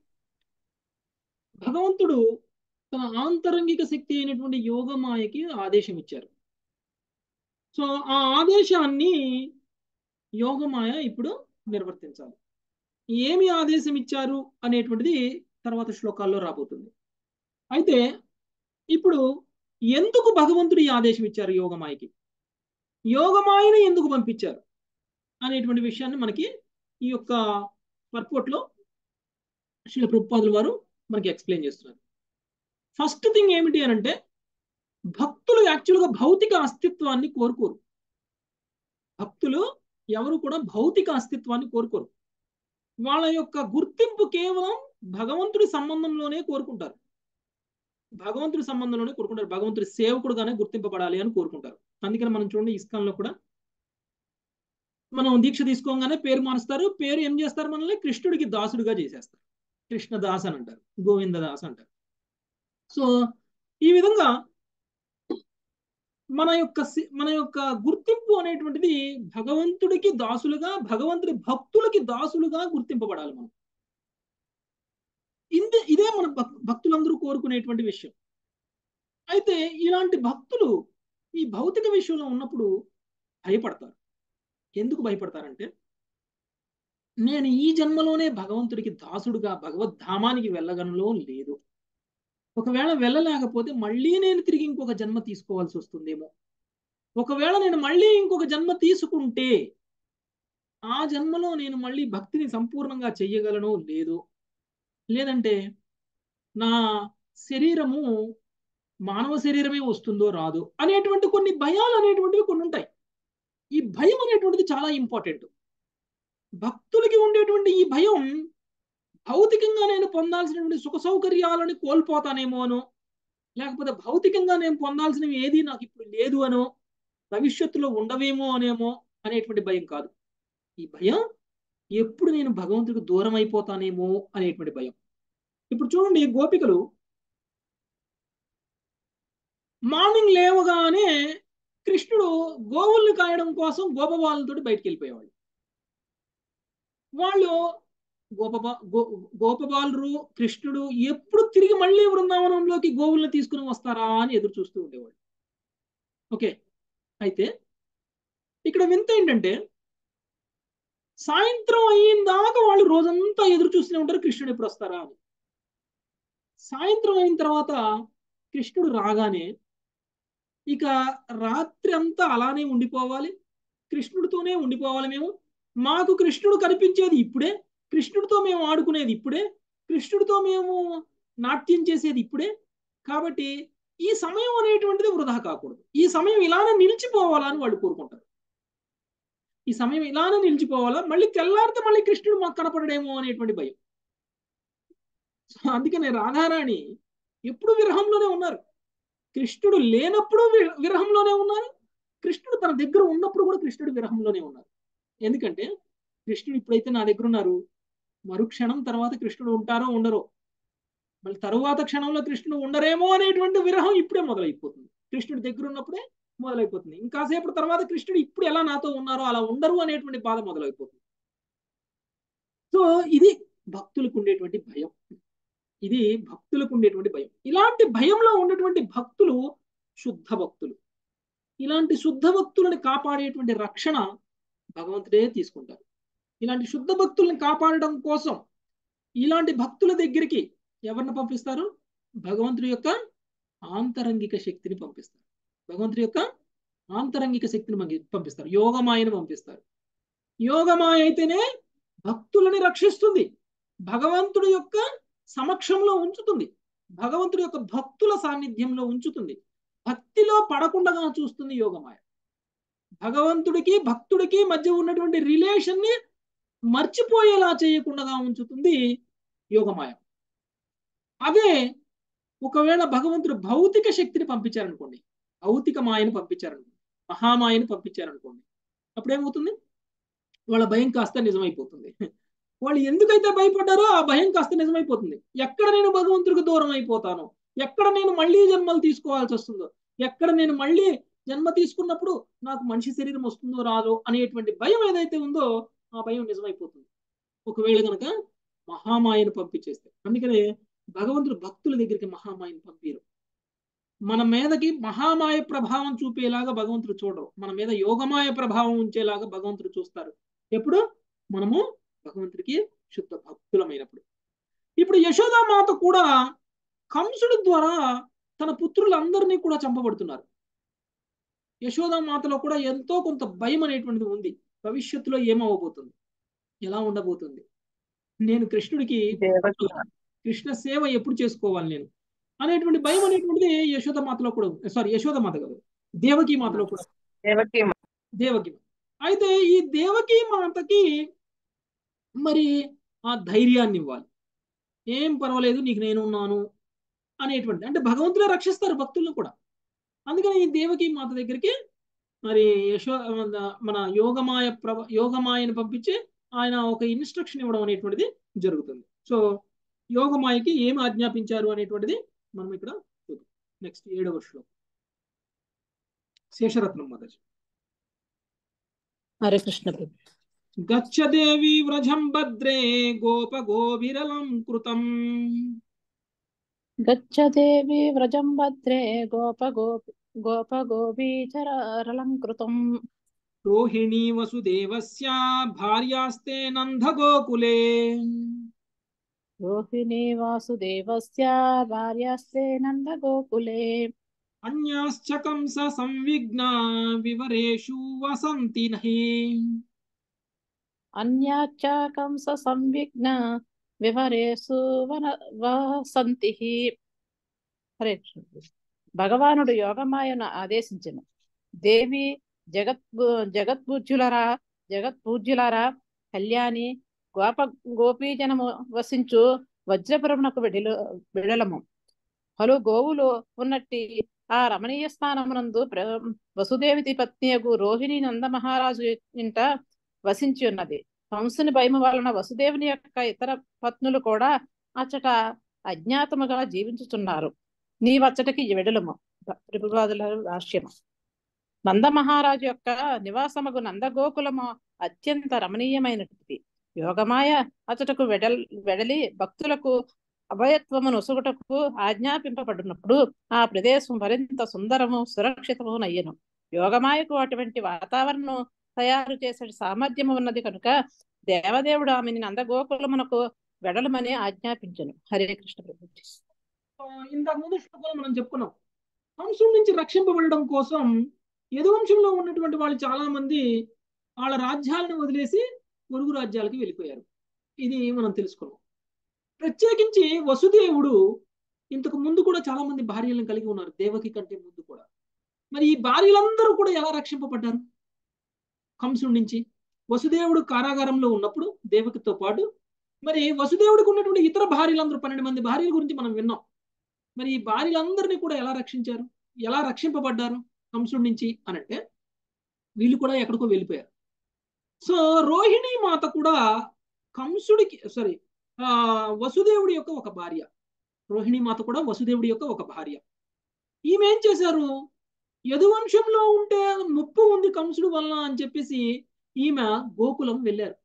Speaker 2: భగవంతుడు తన ఆంతరంగిక శక్తి అయినటువంటి యోగమాయకి ఆదేశం ఇచ్చారు సో ఆ ఆదేశాన్ని యోగమాయ ఇప్పుడు నిర్వర్తించాలి ఏమి ఆదేశం ఇచ్చారు అనేటువంటిది తర్వాత శ్లోకాల్లో రాబోతుంది అయితే ఇప్పుడు ఎందుకు భగవంతుడు ఈ ఆదేశం ఇచ్చారు యోగమాయకి యోగమాయని ఎందుకు పంపించారు అనేటువంటి విషయాన్ని మనకి ఈ యొక్క పర్పోట్లో శ్రీ ప్రభుపాదుల వారు మనకి ఎక్స్ప్లెయిన్ చేస్తున్నారు ఫస్ట్ థింగ్ ఏమిటి అని అంటే భక్తులు యాక్చువల్గా భౌతిక అస్తిత్వాన్ని కోరుకోరు భక్తులు ఎవరు కూడా భౌతిక అస్తిత్వాన్ని కోరుకోరు వాళ్ళ యొక్క గుర్తింపు కేవలం భగవంతుడి సంబంధంలోనే కోరుకుంటారు భగవంతుడి సంబంధంలోనే కోరుకుంటారు భగవంతుడి సేవకుడుగానే గుర్తింపబడాలి అని కోరుకుంటారు అందుకని మనం చూడండి ఇస్కాన్లో కూడా మనం దీక్ష తీసుకోగానే పేరు మారుస్తారు పేరు ఏం చేస్తారు మనల్ని కృష్ణుడికి దాసుడిగా చేసేస్తారు కృష్ణదాస్ అని అంటారు గోవిందదాస్ అంటారు సో ఈ విధంగా మన యొక్క సి- మన యొక్క గుర్తింపు అనేటువంటిది భగవంతుడికి దాసులుగా భగవంతుడి భక్తులకి దాసులుగా గుర్తింపబడాలి మనం ఇందే ఇదే మన భక్- భక్తులందరూ కోరుకునేటువంటి విషయం అయితే ఇలాంటి భక్తులు ఈ భౌతిక విషయంలో ఉన్నప్పుడు భయపడతారు ఎందుకు భయపడతారంటే నేను ఈ జన్మలోనే భగవంతుడికి దాసుడుగా భగవద్ధామానికి వెళ్ళగనలో లేదు ఒకవేళ వెళ్ళలేకపోతే మళ్ళీ నేను తిరిగి ఇంకొక జన్మ తీసుకోవాల్సి వస్తుందేమో ఒకవేళ నేను మళ్ళీ ఇంకొక జన్మ తీసుకుంటే ఆ జన్మలో నేను మళ్ళీ భక్తిని సంపూర్ణంగా చెయ్యగలను లేదు లేదంటే నా శరీరము మానవ శరీరమే వస్తుందో రాదో అనేటువంటి కొన్ని భయాలు అనేటువంటివి కొన్ని ఉంటాయి ఈ భయం అనేటువంటిది చాలా ఇంపార్టెంట్ భక్తులకి ఉండేటువంటి ఈ భయం భౌతికంగా నేను పొందాల్సినటువంటి సుఖ సౌకర్యాలని కోల్పోతానేమో అనో లేకపోతే భౌతికంగా నేను పొందాల్సినవి ఏది నాకు ఇప్పుడు లేదు అనో భవిష్యత్తులో ఉండవేమో అనేమో అనేటువంటి భయం కాదు ఈ భయం ఎప్పుడు నేను భగవంతుడికి దూరం అయిపోతానేమో అనేటువంటి భయం ఇప్పుడు చూడండి గోపికలు మార్నింగ్ లేవగానే కృష్ణుడు గోవుల్ని కాయడం కోసం గోపబాలతో బయటికి వెళ్ళిపోయేవాళ్ళు వాళ్ళు గోపబా గో గోపబాలురు కృష్ణుడు ఎప్పుడు తిరిగి మళ్ళీ బృందావనంలోకి గోవుల్ని తీసుకుని వస్తారా అని ఎదురు చూస్తూ ఉండేవాళ్ళు ఓకే అయితే ఇక్కడ వింత ఏంటంటే సాయంత్రం అయిన దాకా వాళ్ళు రోజంతా ఎదురు చూస్తూనే ఉంటారు కృష్ణుడు ఎప్పుడు వస్తారా అని సాయంత్రం అయిన తర్వాత కృష్ణుడు రాగానే ఇక రాత్రి అంతా అలానే ఉండిపోవాలి కృష్ణుడితోనే ఉండిపోవాలి మేము మాకు కృష్ణుడు కనిపించేది ఇప్పుడే కృష్ణుడితో మేము ఆడుకునేది ఇప్పుడే కృష్ణుడితో మేము నాట్యం చేసేది ఇప్పుడే కాబట్టి ఈ సమయం అనేటువంటిది వృధా కాకూడదు ఈ సమయం ఇలానే నిలిచిపోవాలని వాళ్ళు కోరుకుంటారు ఈ సమయం ఇలానే నిలిచిపోవాలా మళ్ళీ తెల్లారితే మళ్ళీ కృష్ణుడు మాకు కనపడడేమో అనేటువంటి భయం సో అందుకనే రాధారాణి ఎప్పుడు విరహంలోనే ఉన్నారు కృష్ణుడు లేనప్పుడు వి- విరహంలోనే ఉన్నారు కృష్ణుడు తన దగ్గర ఉన్నప్పుడు కూడా కృష్ణుడు విరహంలోనే ఉన్నారు ఎందుకంటే కృష్ణుడు ఇప్పుడైతే నా దగ్గర ఉన్నారు మరుక్షణం తర్వాత కృష్ణుడు ఉంటారో ఉండరో మళ్ళీ తరువాత క్షణంలో కృష్ణుడు ఉండరేమో అనేటువంటి విరహం ఇప్పుడే మొదలైపోతుంది కృష్ణుడి దగ్గర ఉన్నప్పుడే మొదలైపోతుంది ఇంకాసేపు తర్వాత కృష్ణుడు ఇప్పుడు ఎలా నాతో ఉన్నారో అలా ఉండరు అనేటువంటి బాధ మొదలైపోతుంది సో ఇది భక్తులకు ఉండేటువంటి భయం ఇది భక్తులకు ఉండేటువంటి భయం ఇలాంటి భయంలో ఉన్నటువంటి భక్తులు శుద్ధ భక్తులు ఇలాంటి శుద్ధ భక్తులను కాపాడేటువంటి రక్షణ భగవంతుడే తీసుకుంటారు ఇలాంటి శుద్ధ భక్తుల్ని కాపాడడం కోసం ఇలాంటి భక్తుల దగ్గరికి ఎవరిని పంపిస్తారు భగవంతుడి యొక్క ఆంతరంగిక శక్తిని పంపిస్తారు భగవంతుడి యొక్క ఆంతరంగిక శక్తిని మనకి పంపిస్తారు యోగమాయని పంపిస్తారు యోగమాయ అయితేనే భక్తులని రక్షిస్తుంది భగవంతుడి యొక్క సమక్షంలో ఉంచుతుంది భగవంతుడి యొక్క భక్తుల సాన్నిధ్యంలో ఉంచుతుంది భక్తిలో పడకుండా చూస్తుంది యోగమాయ భగవంతుడికి భక్తుడికి మధ్య ఉన్నటువంటి రిలేషన్ ని మర్చిపోయేలా చేయకుండా ఉంచుతుంది యోగమాయ అదే ఒకవేళ భగవంతుడు భౌతిక శక్తిని పంపించారనుకోండి భౌతిక మాయను పంపించారనుకోండి మహామాయను పంపించారనుకోండి అప్పుడేమవుతుంది వాళ్ళ భయం కాస్త నిజమైపోతుంది వాళ్ళు ఎందుకైతే భయపడ్డారో ఆ భయం కాస్త నిజమైపోతుంది ఎక్కడ నేను భగవంతుడికి దూరం అయిపోతాను ఎక్కడ నేను మళ్ళీ జన్మలు తీసుకోవాల్సి వస్తుందో ఎక్కడ నేను మళ్ళీ జన్మ తీసుకున్నప్పుడు నాకు మనిషి శరీరం వస్తుందో రాదో అనేటువంటి భయం ఏదైతే ఉందో ఆ భయం నిజమైపోతుంది ఒకవేళ కనుక మహామాయను పంపించేస్తే అందుకనే భగవంతుడు భక్తుల దగ్గరికి మహామాయను పంపిరు మన మీదకి మహామాయ ప్రభావం చూపేలాగా భగవంతుడు చూడరు మన మీద యోగమాయ ప్రభావం ఉంచేలాగా భగవంతుడు చూస్తారు ఎప్పుడు మనము భగవంతుడికి శుద్ధ భక్తులమైనప్పుడు ఇప్పుడు యశోదామాత కూడా కంసుడి ద్వారా తన పుత్రులందరినీ కూడా చంపబడుతున్నారు యశోదామాతలో కూడా ఎంతో కొంత భయం అనేటువంటిది ఉంది భవిష్యత్తులో ఏమవ్వబోతుంది ఎలా ఉండబోతుంది నేను కృష్ణుడికి కృష్ణ సేవ ఎప్పుడు చేసుకోవాలి నేను అనేటువంటి భయం అనేటువంటిది యశోద మాతలో కూడా ఉంది సారీ యశోద మాత కాదు దేవకీ మాతలో కూడా దేవకి అయితే ఈ దేవకీ మాతకి మరి ఆ ధైర్యాన్ని ఇవ్వాలి ఏం పర్వాలేదు నీకు నేను ఉన్నాను అనేటువంటి అంటే భగవంతుడే రక్షిస్తారు భక్తులను కూడా అందుకని ఈ దేవకీ మాత దగ్గరికి మరి యశో మన యోగమాయ ప్రభ యోగమాయని పంపించి ఆయన ఒక ఇన్స్ట్రక్షన్ ఇవ్వడం అనేటువంటిది జరుగుతుంది సో యోగమాయకి ఏం ఆజ్ఞాపించారు అనేటువంటిది మనం ఇక్కడ చూద్దాం నెక్స్ట్ ఏడవ శ్లోకం శేషరత్నం మాతాజీ
Speaker 8: హరే కృష్ణ ప్రభు
Speaker 2: గచ్చ దేవి వ్రజం భద్రే గోప గోవిరలం కృతం
Speaker 8: గచ్చ దేవి వ్రజం భద్రే గోప గోపి గోప గోపీచరలం కృతం
Speaker 2: రోహిణీ వసుదేవస్య భార్యాస్తే నందగోకులే
Speaker 8: రోహిణీ వాసుదేవస్య భార్యాస్తే నందగోకులే
Speaker 2: అన్యాశ్చ కంస సంవిఘ్న వివరేషు వసంతి నహి
Speaker 8: అన్యాచ కంస సంవిఘ్న వివరేసు వన వసంతి హరే కృష్ణ భగవానుడు యోగమాయను ఆదేశించను దేవి జగత్ జగత్పూజ్యులరా జగత్పూజ్యులరా కళ్యాణి గోప గోపీజనము వసించు వజ్రపురమునకు వెడిలు వెడలము పలు గోవులు ఉన్నట్టి ఆ రమణీయ స్థానమునందు వసుదేవితి పత్నియగు రోహిణి నంద మహారాజు ఇంట వసించి ఉన్నది కంసుని భయము వలన వసుదేవుని యొక్క ఇతర పత్నులు కూడా అచ్చట అజ్ఞాతముగా జీవించుతున్నారు నీవచ్చటకి వెడలము త్రిపురాదుల రాష్ట్రము నందమహారాజు యొక్క నివాసముగు నందగోకులము అత్యంత రమణీయమైనది యోగమాయ అతటకు వెడల్ వెడలి భక్తులకు అభయత్వమును ఒసుగుటకు ఆజ్ఞాపింపబడినప్పుడు ఆ ప్రదేశం మరింత సుందరము సురక్షితము నయ్యను యోగమాయకు అటువంటి వాతావరణం తయారు చేసే సామర్థ్యము ఉన్నది కనుక దేవదేవుడు ఆమెని నందగోకులమునకు వెడలమని ఆజ్ఞాపించను హరే కృష్ణ ప్రభు
Speaker 2: ఇంతకు ముందు శ్లోకంలో మనం చెప్పుకున్నాం కంసుడి నుంచి రక్షింపబడడం కోసం యదువంశంలో ఉన్నటువంటి వాళ్ళు చాలా మంది వాళ్ళ రాజ్యాలను వదిలేసి పొరుగు రాజ్యాలకి వెళ్ళిపోయారు ఇది మనం తెలుసుకున్నాం ప్రత్యేకించి వసుదేవుడు ఇంతకు ముందు కూడా చాలా మంది భార్యలను కలిగి ఉన్నారు దేవకి కంటే ముందు కూడా మరి ఈ భార్యలందరూ కూడా ఎలా రక్షింపబడ్డారు కంసుడి నుంచి వసుదేవుడు కారాగారంలో ఉన్నప్పుడు దేవకితో పాటు మరి వసుదేవుడికి ఉన్నటువంటి ఇతర భార్యలందరూ పన్నెండు మంది భార్యల గురించి మనం విన్నాం మరి ఈ భార్యలందరినీ కూడా ఎలా రక్షించారు ఎలా రక్షింపబడ్డారు కంసుడి నుంచి అనంటే వీళ్ళు కూడా ఎక్కడికో వెళ్ళిపోయారు సో రోహిణి మాత కూడా కంసుడికి సారీ ఆ వసుదేవుడి యొక్క ఒక భార్య రోహిణి మాత కూడా వసుదేవుడి యొక్క ఒక భార్య ఈమె ఏం చేశారు యదువంశంలో ఉంటే ముప్పు ఉంది కంసుడు వలన అని చెప్పేసి ఈమె గోకులం వెళ్ళారు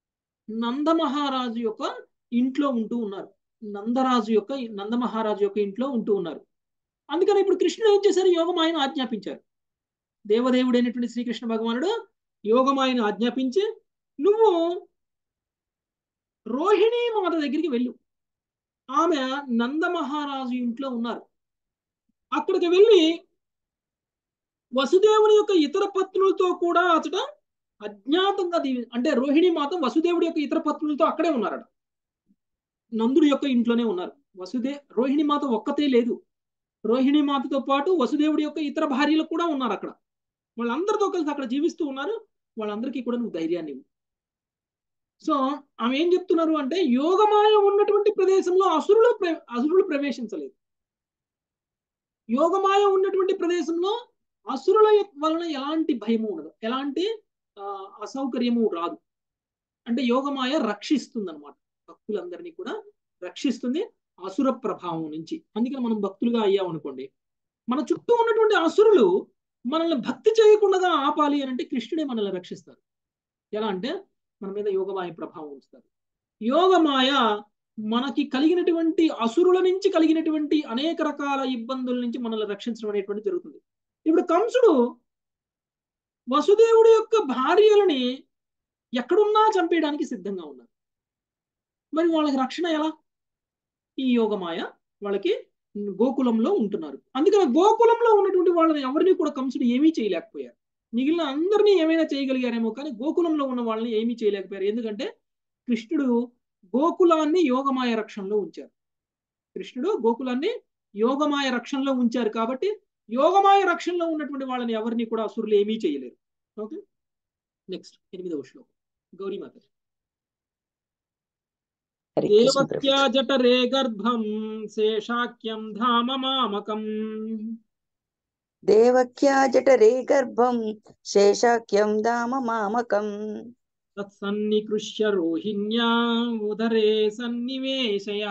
Speaker 2: నందమహారాజు యొక్క ఇంట్లో ఉంటూ ఉన్నారు నందరాజు యొక్క నందమహారాజు యొక్క ఇంట్లో ఉంటూ ఉన్నారు అందుకని ఇప్పుడు కృష్ణుడు ఏం చేశారు యోగమాయను ఆజ్ఞాపించారు దేవదేవుడైనటువంటి శ్రీకృష్ణ భగవానుడు యోగమాయను ఆజ్ఞాపించి నువ్వు రోహిణీ మాత దగ్గరికి వెళ్ళు ఆమె నందమహారాజు ఇంట్లో ఉన్నారు అక్కడికి వెళ్ళి వసుదేవుని యొక్క ఇతర పత్నులతో కూడా అతడ అజ్ఞాతంగా దీవి అంటే రోహిణి మాత వసుదేవుడి యొక్క ఇతర పత్నులతో అక్కడే ఉన్నారట నందుడి యొక్క ఇంట్లోనే ఉన్నారు వసుదే రోహిణి మాత ఒక్కతే లేదు రోహిణి మాతతో పాటు వసుదేవుడి యొక్క ఇతర భార్యలు కూడా ఉన్నారు అక్కడ వాళ్ళందరితో కలిసి అక్కడ జీవిస్తూ ఉన్నారు వాళ్ళందరికీ కూడా నువ్వు ధైర్యాన్ని ఇవ్వు సో ఆమె ఏం చెప్తున్నారు అంటే యోగమాయ ఉన్నటువంటి ప్రదేశంలో అసురులు ప్ర- అసురులు ప్రవేశించలేదు యోగమాయ ఉన్నటువంటి ప్రదేశంలో అసురుల యొక్క వలన ఎలాంటి భయము ఉండదు ఎలాంటి ఆ, అసౌకర్యము రాదు అంటే యోగమాయ రక్షిస్తుంది అనమాట భక్తులందరినీ కూడా రక్షిస్తుంది అసుర ప్రభావం నుంచి అందుకని మనం భక్తులుగా అయ్యాం అనుకోండి మన చుట్టూ ఉన్నటువంటి అసురులు మనల్ని భక్తి చేయకుండా ఆపాలి అని అంటే కృష్ణుడే మనల్ని రక్షిస్తారు ఎలా అంటే మన మీద యోగమాయ ప్రభావం ఉంచుతారు యోగమాయ మనకి కలిగినటువంటి అసురుల నుంచి కలిగినటువంటి అనేక రకాల ఇబ్బందుల నుంచి మనల్ని రక్షించడం అనేటువంటి జరుగుతుంది ఇప్పుడు కంసుడు వసుదేవుడి యొక్క భార్యలని ఎక్కడున్నా చంపేయడానికి సిద్ధంగా ఉన్నారు మరి వాళ్ళకి రక్షణ ఎలా ఈ యోగమాయ వాళ్ళకి గోకులంలో ఉంటున్నారు అందుకని గోకులంలో ఉన్నటువంటి వాళ్ళని ఎవరిని కూడా కంసుడు ఏమీ చేయలేకపోయారు మిగిలిన అందరినీ ఏమైనా చేయగలిగారేమో కానీ గోకులంలో ఉన్న వాళ్ళని ఏమీ చేయలేకపోయారు ఎందుకంటే కృష్ణుడు గోకులాన్ని యోగమాయ రక్షణలో ఉంచారు కృష్ణుడు గోకులాన్ని యోగమాయ రక్షణలో ఉంచారు కాబట్టి యోగమాయ రక్షణలో ఉన్నటువంటి వాళ్ళని ఎవరిని కూడా అసురులు ఏమీ చేయలేరు ఓకే నెక్స్ట్ ఎనిమిదవ శ్లోకం గౌరీమాత
Speaker 6: హరే కృష్ణ ప్రభు
Speaker 2: దేవత్యా జఠరే గర్భం శేషాఖ్యం ధామ మామకం
Speaker 9: దేవక్యా జఠరే గర్భం శేషాఖ్యం దామ మామకం
Speaker 2: తత్సన్నికృష్య రోహిణ్యా ఉదరే సన్నివేశయా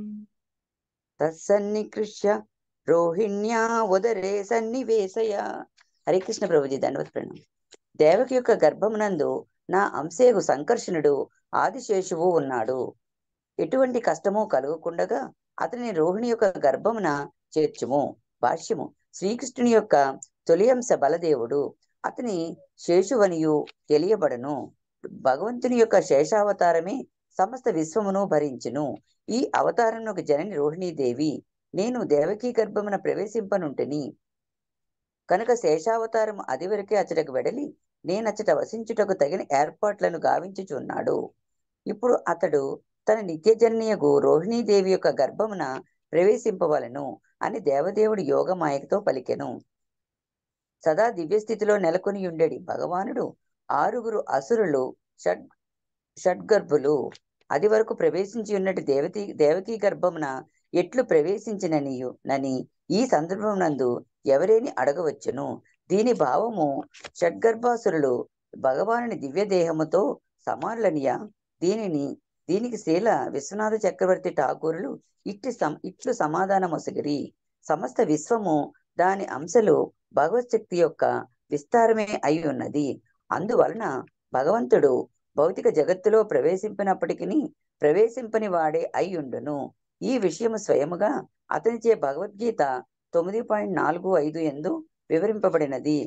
Speaker 9: తత్సన్నికృష్య రోహిణ్యా ఉదరే సన్నివేశయ హరే కృష్ణ ప్రభుజీ దండవత్ ప్రణం దేవకి యొక్క గర్భమునందు నా అంశేగు సంకర్షణుడు ఆదిశేషువు ఉన్నాడు ఎటువంటి కష్టము కలుగకుండగా అతని రోహిణి యొక్క గర్భమున చేర్చుము భాష్యము శ్రీకృష్ణుని యొక్క తొలి అంశ బలదేవుడు అతని శేషువనియు తెలియబడను భగవంతుని యొక్క శేషావతారమే సమస్త విశ్వమును భరించును ఈ అవతారమునకు జనని రోహిణీదేవి నేను దేవకీ గర్భమున ప్రవేశింపనుంటిని కనుక శేషావతారము అది వరకే అచ్చటకు వెడలి నేనచ్చట వసించుటకు తగిన ఏర్పాట్లను గావించుచున్నాడు ఇప్పుడు అతడు తన నిత్యజన్యగు రోహిణీదేవి యొక్క గర్భమున ప్రవేశింపవలను అని దేవదేవుడు యోగమాయకతో పలికెను సదా దివ్యస్థితిలో నెలకొని ఉండేడి భగవానుడు ఆరుగురు అసురులు షడ్ షడ్గర్భులు అది వరకు ప్రవేశించి ఉన్నటి దేవతి దేవకీ గర్భమున ఎట్లు ప్రవేశించిననియు నని ఈ సందర్భమునందు ఎవరేని అడగవచ్చును దీని భావము షడ్గర్భాసురులు భగవానుని దివ్య దేహముతో సమానులనియా దీనిని దీనికి శ్రీల విశ్వనాథ చక్రవర్తి ఠాకూరులు ఇట్టి సం ఇట్లు సమాధానమొసగిరి సమస్త విశ్వము దాని అంశలు భగవత్ శక్తి యొక్క విస్తారమే అయి ఉన్నది అందువలన భగవంతుడు భౌతిక జగత్తులో ప్రవేశింపినప్పటికీ ప్రవేశింపని వాడే అయి ఉండును ఈ విషయము స్వయముగా అతనిచే భగవద్గీత తొమ్మిది పాయింట్ నాలుగు ఐదు ఎందు వివరింపబడినది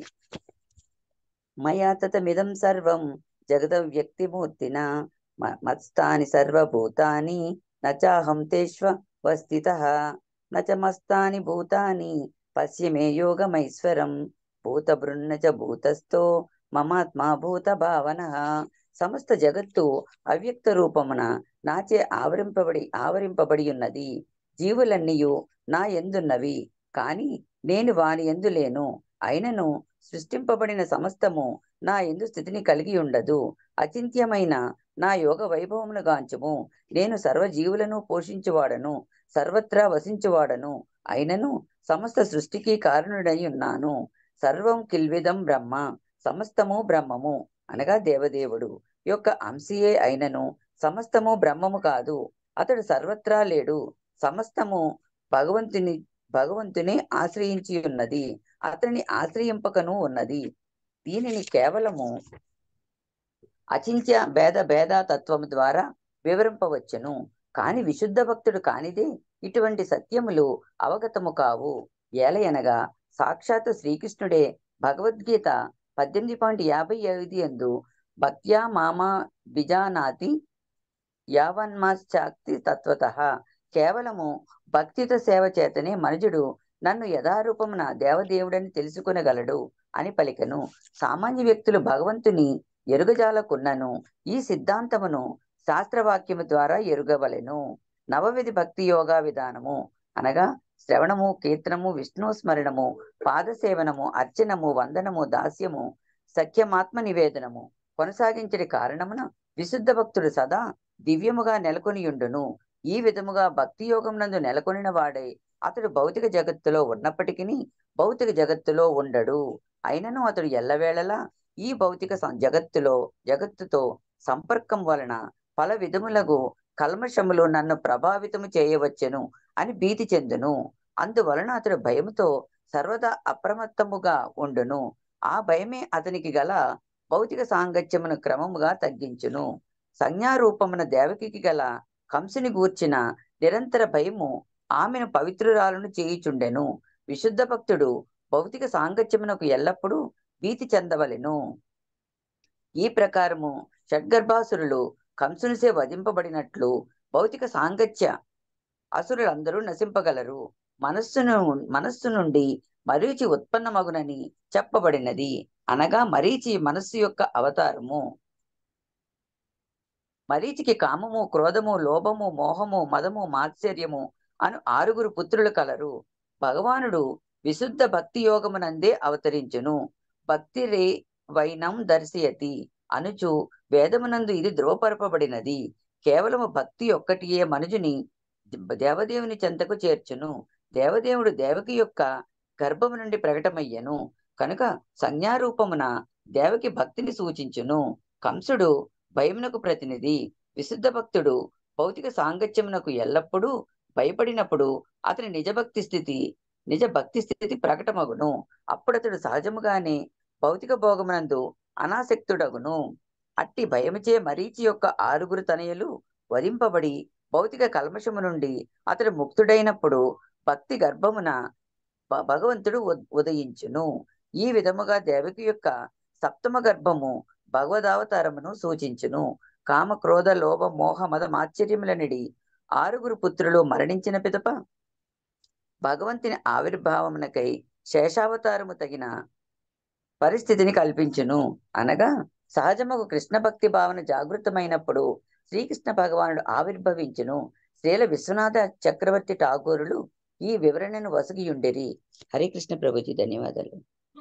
Speaker 9: మయా తతమిదం సర్వం జగద వ్యక్తిమూర్తిన మ- మత్స్థాని సర్వభూతాని నచాహం తేష్వ వస్థిత నచ మస్తాని భూతాని పశ్య మే యోగమైశ్వరం భూత బృన్న చ భూతస్థో మమాత్మా భూత భావన సమస్త జగత్తు అవ్యక్త రూపమున నాచే ఆవరింపబడి ఆవరింపబడి ఉన్నది జీవులన్నీయు నా ఎందున్నవి కాని నేను వాని ఎందు లేను అయినను సృష్టింపబడిన సమస్తము నా ఎందు స్థితిని కలిగి ఉండదు అచింత్యమైన నా యోగ వైభవమును గాంచుము నేను సర్వజీవులను పోషించువాడను సర్వత్రా వసించువాడను అయినను సమస్త సృష్టికి కారణుడై ఉన్నాను సర్వం కిల్విదం బ్రహ్మ సమస్తము బ్రహ్మము అనగా దేవదేవుడు యొక్క అంశయే అయినను సమస్తము బ్రహ్మము కాదు అతడు సర్వత్రా లేడు సమస్తము భగవంతుని భగవంతుని ఆశ్రయించి ఉన్నది అతనిని ఆశ్రయింపకను ఉన్నది దీనిని కేవలము అచింత్య భేద భేద తత్వము ద్వారా వివరింపవచ్చును కాని విశుద్ధ భక్తుడు కానిదే ఇటువంటి సత్యములు అవగతము కావు ఏలయనగా సాక్షాత్తు శ్రీకృష్ణుడే భగవద్గీత పద్దెనిమిది పాయింట్ యాభై ఐదు ఎందు భక్త్యా మామా బిజానాతి యావన్మాశ్చాక్తి తత్వత కేవలము భక్తితో సేవ చేతనే మనుజుడు నన్ను యథారూపమున దేవదేవుడని తెలుసుకునగలడు అని పలికెను సామాన్య వ్యక్తులు భగవంతుని ఎరుగజాలకున్నను ఈ సిద్ధాంతమును శాస్త్రవాక్యము ద్వారా ఎరుగవలెను నవవిధి భక్తి యోగా విధానము అనగా శ్రవణము కీర్తనము విష్ణు స్మరణము పాదసేవనము అర్చనము వందనము దాస్యము సఖ్యమాత్మ నివేదనము కొనసాగించడి కారణమున విశుద్ధ భక్తుడు సదా దివ్యముగా నెలకొనియుండును ఈ విధముగా భక్తి యోగం నందు నెలకొనిన వాడై అతడు భౌతిక జగత్తులో ఉన్నప్పటికీ భౌతిక జగత్తులో ఉండడు అయినను అతడు ఎల్లవేళలా ఈ భౌతిక సం- జగత్తులో జగత్తుతో సంపర్కం వలన పల విధములగు కల్మషములు నన్ను ప్రభావితము చేయవచ్చెను అని భీతి చెందును అందువలన అతడు భయముతో సర్వదా అప్రమత్తముగా ఉండును ఆ భయమే అతనికి గల భౌతిక సాంగత్యమును క్రమముగా తగ్గించును సంజ్ఞారూపమున దేవకికి గల కంసుని గూర్చిన నిరంతర భయము ఆమెను పవిత్రురాలను చేయుచుండెను విశుద్ధ భక్తుడు భౌతిక సాంగత్యమునకు ఎల్లప్పుడూ భీతి చెందవలెను ఈ ప్రకారము షడ్గర్భాసురులు కంసునిసే వధింపబడినట్లు భౌతిక సాంగత్య అసురులందరూ నశింపగలరు మనస్సును మనస్సు నుండి మరీచి ఉత్పన్నమగునని చెప్పబడినది అనగా మరీచి మనస్సు యొక్క అవతారము మరీచికి కామము క్రోధము లోభము మోహము మదము మాత్సర్యము అను ఆరుగురు పుత్రులు కలరు భగవానుడు విశుద్ధ భక్తి యోగమునందే అవతరించును భక్తి రే వైనం దర్శయతి అనుచు వేదమునందు ఇది ధృవపరపబడినది కేవలము భక్తి ఒక్కటియే మనుజుని దేవదేవుని చెంతకు చేర్చును దేవదేవుడు దేవకి యొక్క గర్భము నుండి ప్రకటమయ్యను కనుక సంజ్ఞారూపమున దేవకి భక్తిని సూచించును కంసుడు భయమునకు ప్రతినిధి విశుద్ధ భక్తుడు భౌతిక సాంగత్యమునకు ఎల్లప్పుడూ భయపడినప్పుడు అతని నిజభక్తి స్థితి నిజ భక్తి స్థితి ప్రకటమగును అప్పుడతడు సహజముగానే భౌతిక భోగమునందు అనాసక్తుడగును అట్టి భయముచే మరీచి యొక్క ఆరుగురు తనయులు వధింపబడి భౌతిక కల్మషము నుండి అతడు ముక్తుడైనప్పుడు భక్తి గర్భమున భ- భగవంతుడు ఉద్- ఉదయించును ఈ విధముగా దేవకి యొక్క సప్తమ గర్భము భగవదావతారమును సూచించును కామ క్రోధ లోభ మోహ మద మాశ్చర్యములనిడి ఆరుగురు పుత్రులు మరణించిన పిదప భగవంతుని ఆవిర్భావమునకై శేషావతారము తగిన పరిస్థితిని కల్పించును అనగా సహజముకు కృష్ణ భక్తి భావన జాగృతమైనప్పుడు శ్రీకృష్ణ భగవానుడు ఆవిర్భవించును శ్రీల విశ్వనాథ చక్రవర్తి ఠాగూరులు ఈ వివరణను వసగియుండిరి హరే కృష్ణ ప్రభుజీ ధన్యవాదాలు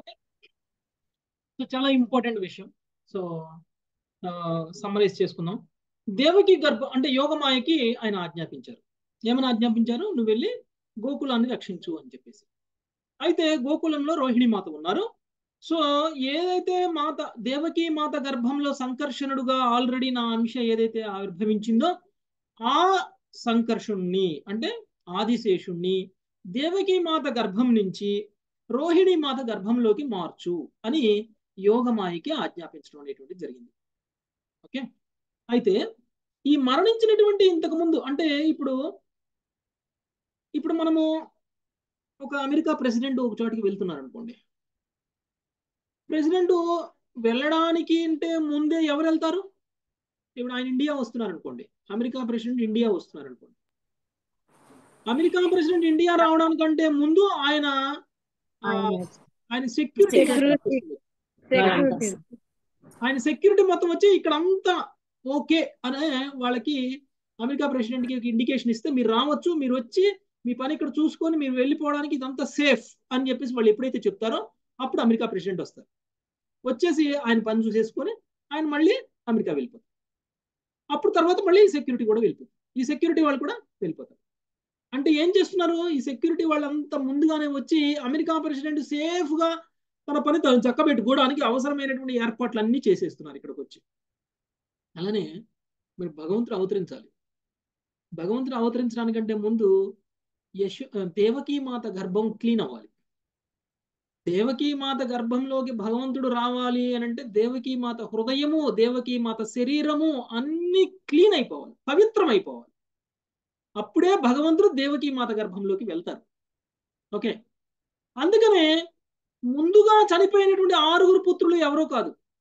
Speaker 2: సో చాలా ఇంపార్టెంట్ విషయం సో సమ్మరైజ్ చేసుకుందాం దేవకి గర్భ అంటే యోగమాయకి ఆయన ఆజ్ఞాపించారు ఏమని ఆజ్ఞాపించారు నువ్వు వెళ్ళి గోకులాన్ని రక్షించు అని చెప్పేసి అయితే గోకులంలో రోహిణి మాత ఉన్నారు సో ఏదైతే మాత దేవకి మాత గర్భంలో సంకర్షణుడుగా ఆల్రెడీ నా అంశ ఏదైతే ఆవిర్భవించిందో ఆ సంకర్షుణ్ణి అంటే ఆదిశేషుణ్ణి దేవకి మాత గర్భం నుంచి రోహిణి మాత గర్భంలోకి మార్చు అని యోగమాయికి ఆజ్ఞాపించడం అనేటువంటి జరిగింది ఓకే అయితే ఈ మరణించినటువంటి ఇంతకు ముందు అంటే ఇప్పుడు ఇప్పుడు మనము ఒక అమెరికా ప్రెసిడెంట్ ఒక చోటికి వెళ్తున్నారు అనుకోండి ప్రెసిడెంట్ వెళ్ళడానికి అంటే ముందే ఎవరు వెళ్తారు ఇప్పుడు ఆయన ఇండియా వస్తున్నారు అనుకోండి అమెరికా ప్రెసిడెంట్ ఇండియా వస్తున్నారు అనుకోండి అమెరికా ప్రెసిడెంట్ ఇండియా రావడానికంటే ముందు ఆయన ఆ, ఆయన సెక్యూరిటీ ఆయన సెక్యూరిటీ మొత్తం వచ్చి ఇక్కడ అంతా ఓకే అనే వాళ్ళకి అమెరికా ప్రెసిడెంట్ కి ఇండికేషన్ ఇస్తే మీరు రావచ్చు మీరు వచ్చి మీ పని ఇక్కడ చూసుకొని మీరు వెళ్ళిపోవడానికి ఇదంతా సేఫ్ అని చెప్పేసి వాళ్ళు ఎప్పుడైతే చెప్తారో అప్పుడు అమెరికా ప్రెసిడెంట్ వస్తారు వచ్చేసి ఆయన పని చూసేసుకొని ఆయన మళ్ళీ అమెరికా వెళ్ళిపోతారు అప్పుడు తర్వాత మళ్ళీ ఈ సెక్యూరిటీ కూడా వెళ్ళిపోతుంది ఈ సెక్యూరిటీ వాళ్ళు కూడా వెళ్ళిపోతారు అంటే ఏం చేస్తున్నారు ఈ సెక్యూరిటీ వాళ్ళంతా ముందుగానే వచ్చి అమెరికా ప్రెసిడెంట్ సేఫ్ గా తన పని తను చక్కబెట్టుకోవడానికి అవసరమైనటువంటి ఏర్పాట్లు అన్ని చేసేస్తున్నారు ఇక్కడికి వచ్చి అలానే మరి భగవంతుడు అవతరించాలి భగవంతుడు అవతరించడానికంటే ముందు యశు దేవకీ మాత గర్భం క్లీన్ అవ్వాలి దేవకీ మాత గర్భంలోకి భగవంతుడు రావాలి అని అంటే దేవకీ మాత హృదయము దేవకీ మాత శరీరము అన్ని క్లీన్ అయిపోవాలి పవిత్రం అయిపోవాలి అప్పుడే భగవంతుడు దేవకీ మాత గర్భంలోకి వెళ్తారు ఓకే అందుకనే ముందుగా చనిపోయినటువంటి ఆరుగురు పుత్రులు ఎవరో కాదు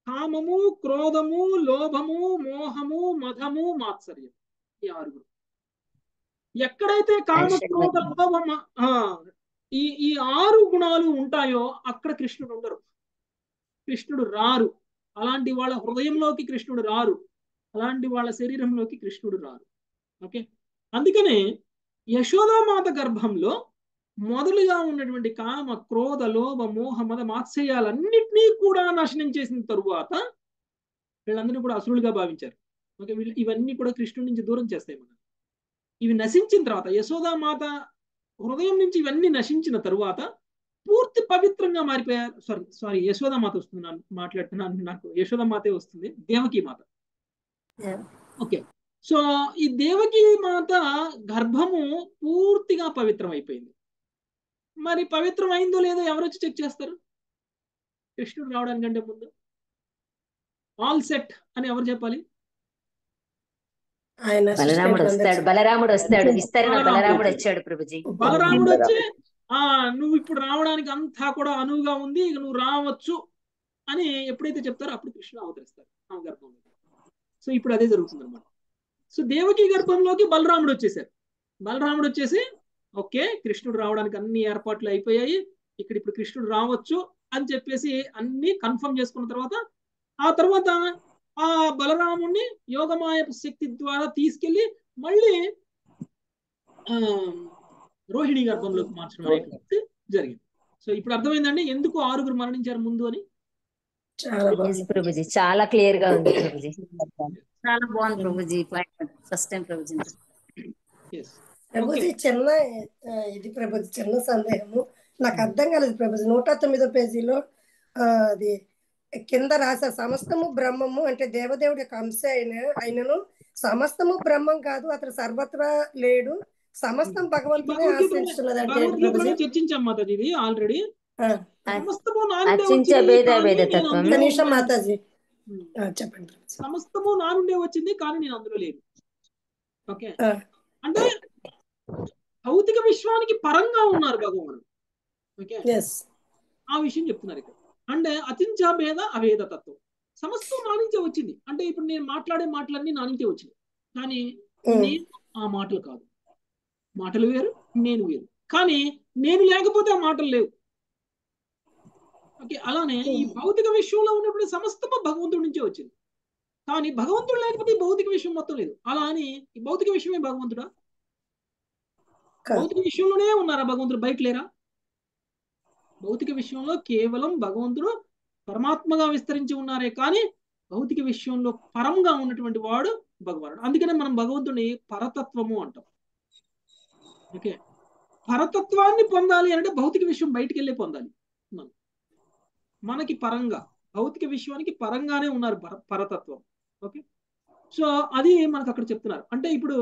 Speaker 2: కామము క్రోధము లోభము మోహము మదము మాత్సర్యం ఈ ఆరుగురు ఎక్కడైతే కామ క్రోధ లోభమ ఆ, ఈ ఈ ఆరు గుణాలు ఉంటాయో అక్కడ కృష్ణుడు ఉండరు కృష్ణుడు రారు అలాంటి వాళ్ళ హృదయంలోకి కృష్ణుడు రారు అలాంటి వాళ్ళ శరీరంలోకి కృష్ణుడు రారు ఓకే అందుకనే యశోదామాత గర్భంలో మొదలుగా ఉన్నటువంటి కామ క్రోధ లోభ మోహ మద మాత్సర్యాలన్నింటినీ కూడా నాశనం చేసిన తరువాత వీళ్ళందరినీ కూడా అసురులుగా భావించారు ఓకే వీళ్ళు ఇవన్నీ కూడా కృష్ణుడి నుంచి దూరం చేస్తాయి మనం ఇవి నశించిన తర్వాత యశోదామాత హృదయం నుంచి ఇవన్నీ నశించిన తరువాత పూర్తి పవిత్రంగా మారిపోయారు సారీ సారీ యశోదామాత వస్తుంది నాకు మాట్లాడుతున్నాను నాకు యశోదామాతే వస్తుంది దేవకీ మాత ఓకే సో ఈ దేవకీ మాత గర్భము పూర్తిగా పవిత్రం అయిపోయింది మరి పవిత్రం అయిందో లేదో ఎవరు వచ్చి చెక్ చేస్తారు కృష్ణుడు రావడానికంటే ముందు ఆల్ సెట్ అని ఎవరు చెప్పాలి
Speaker 5: ఆయన
Speaker 6: బలరాముడు వస్తాడు బలరాముడు వస్తాడు విస్తరణ
Speaker 2: బలరాముడు
Speaker 6: బలరాముడు
Speaker 2: వచ్చాడు.
Speaker 6: వచ్చాడు ప్రభుజీ
Speaker 2: బలరాముడు వచ్చి ఆ నువ్వు ఇప్పుడు రావడానికి అంతా కూడా అనువుగా ఉంది ఇక నువ్వు రావచ్చు అని ఎప్పుడైతే చెప్తారో అప్పుడు కృష్ణుడు అవతరిస్తారు ఆ గర్భంలో సో ఇప్పుడు అదే జరుగుతుంది అనమాట సో దేవకి గర్భంలోకి బలరాముడు వచ్చేసారు బలరాముడు వచ్చేసి ఓకే కృష్ణుడు రావడానికి అన్ని ఏర్పాట్లు అయిపోయాయి ఇక్కడ ఇప్పుడు కృష్ణుడు రావచ్చు అని చెప్పేసి అన్ని కన్ఫర్మ్ చేసుకున్న తర్వాత ఆ తర్వాత ఆ బలరాముణ్ణి యోగమాయ శక్తి ద్వారా తీసుకెళ్లి మళ్ళీ ఆ రోహిణి గర్భంలోకి మార్చడం అనేటువంటిది జరిగింది సో ఇప్పుడు అర్థమైందండి ఎందుకు ఆరుగురు మరణించారు ముందు అని
Speaker 5: చాలా
Speaker 6: Yes,
Speaker 5: బాగుంది
Speaker 6: ప్రభుజీ చాలా క్లియర్ గా ఉంది ప్రభుజీ
Speaker 10: చాలా బాగుంది ప్రభుజీ ఫస్ట్ టైం ప్రభుజీ
Speaker 2: ఎస్
Speaker 5: ప్రభుజీ చిన్న ఆ, ఇది ప్రభుజీ చిన్న సందేహము నాకు అర్థం కాలేదు ప్రభుజీ నూట తొమ్మిదో పేజీలో ఆ, అది కింద రాసా సమస్తము బ్రహ్మము అంటే దేవదేవుడి యొక్క అంశ అయిన అయినను సమస్తము బ్రహ్మం కాదు అతను సర్వత్రా లేడు సమస్తం భగవంతునే ఆశ్రయిస్తున్నది అంటే ఏంటి
Speaker 2: భగవద్గీతలోనే
Speaker 5: ప్రభుజీ
Speaker 2: చర్చించాం మాతాజీ ఇది ఆల్రెడీ
Speaker 5: ఆ,
Speaker 2: సమస్తము నా నుండే
Speaker 6: అర్చించ
Speaker 2: వచ్చింది,
Speaker 6: భేద
Speaker 2: కానీ
Speaker 6: భేద
Speaker 2: నేను
Speaker 6: తత్వం.
Speaker 5: ఒక్క
Speaker 2: అందులో
Speaker 5: నిమిషం
Speaker 2: ఉన్నాను.
Speaker 5: మాతాజీ
Speaker 2: ఉమ్.
Speaker 5: ఆ, చెప్పండి ప్రభుజీ
Speaker 2: సమస్తము నా నుండే వచ్చింది కానీ నేను అందులో లేను ఓకే
Speaker 5: ఆ,
Speaker 2: అంటే భౌతిక విశ్వానికి పరంగా ఉన్నారు భగవానుడు ఓకే
Speaker 5: yes.
Speaker 2: ఆ విషయం చెప్తున్నారు ఇక్కడ అంటే అతించ భేద అభేద తత్వం సమస్తం నా నుంచే వచ్చింది అంటే ఇప్పుడు నేను మాట్లాడే మాటలన్నీ నా నుంచే వచ్చినాయి కానీ
Speaker 5: ఉమ్,
Speaker 2: నేను ఆ మాటలు కాదు మాటలు వేరు నేను వేరు కానీ నేను లేకపోతే ఆ మాటలు లేవు ఓకే అలానే ఈ భౌతిక విశ్వంలో ఉన్నటువంటి సమస్తము భగవంతుడి నుంచే వచ్చింది కానీ భగవంతుడు లేకపోతే ఈ భౌతిక విశ్వం మొత్తం లేదు అలా అని ఈ భౌతిక విశ్వమే భగవంతుడా
Speaker 5: కాదు.
Speaker 2: భౌతిక విశ్వంలోనే ఉన్నారా భగవంతుడు బయట లేరా భౌతిక విశ్వంలో కేవలం భగవంతుడు పరమాత్మగా విస్తరించి ఉన్నారే కానీ భౌతిక విశ్వంలో పరంగా ఉన్నటువంటి వాడు భగవానుడు అందుకనే మనం భగవంతుని పరతత్వము అంటాం ఓకే పరతత్వాన్ని పొందాలి అంటే భౌతిక విశ్వం బయటికి వెళ్ళే పొందాలి మనం మనకి పరంగా భౌతిక విశ్వానికి పరంగానే ఉన్నారు పర పరతత్వం ఓకే సో అది మనకు అక్కడ చెప్తున్నారు అంటే ఇప్పుడు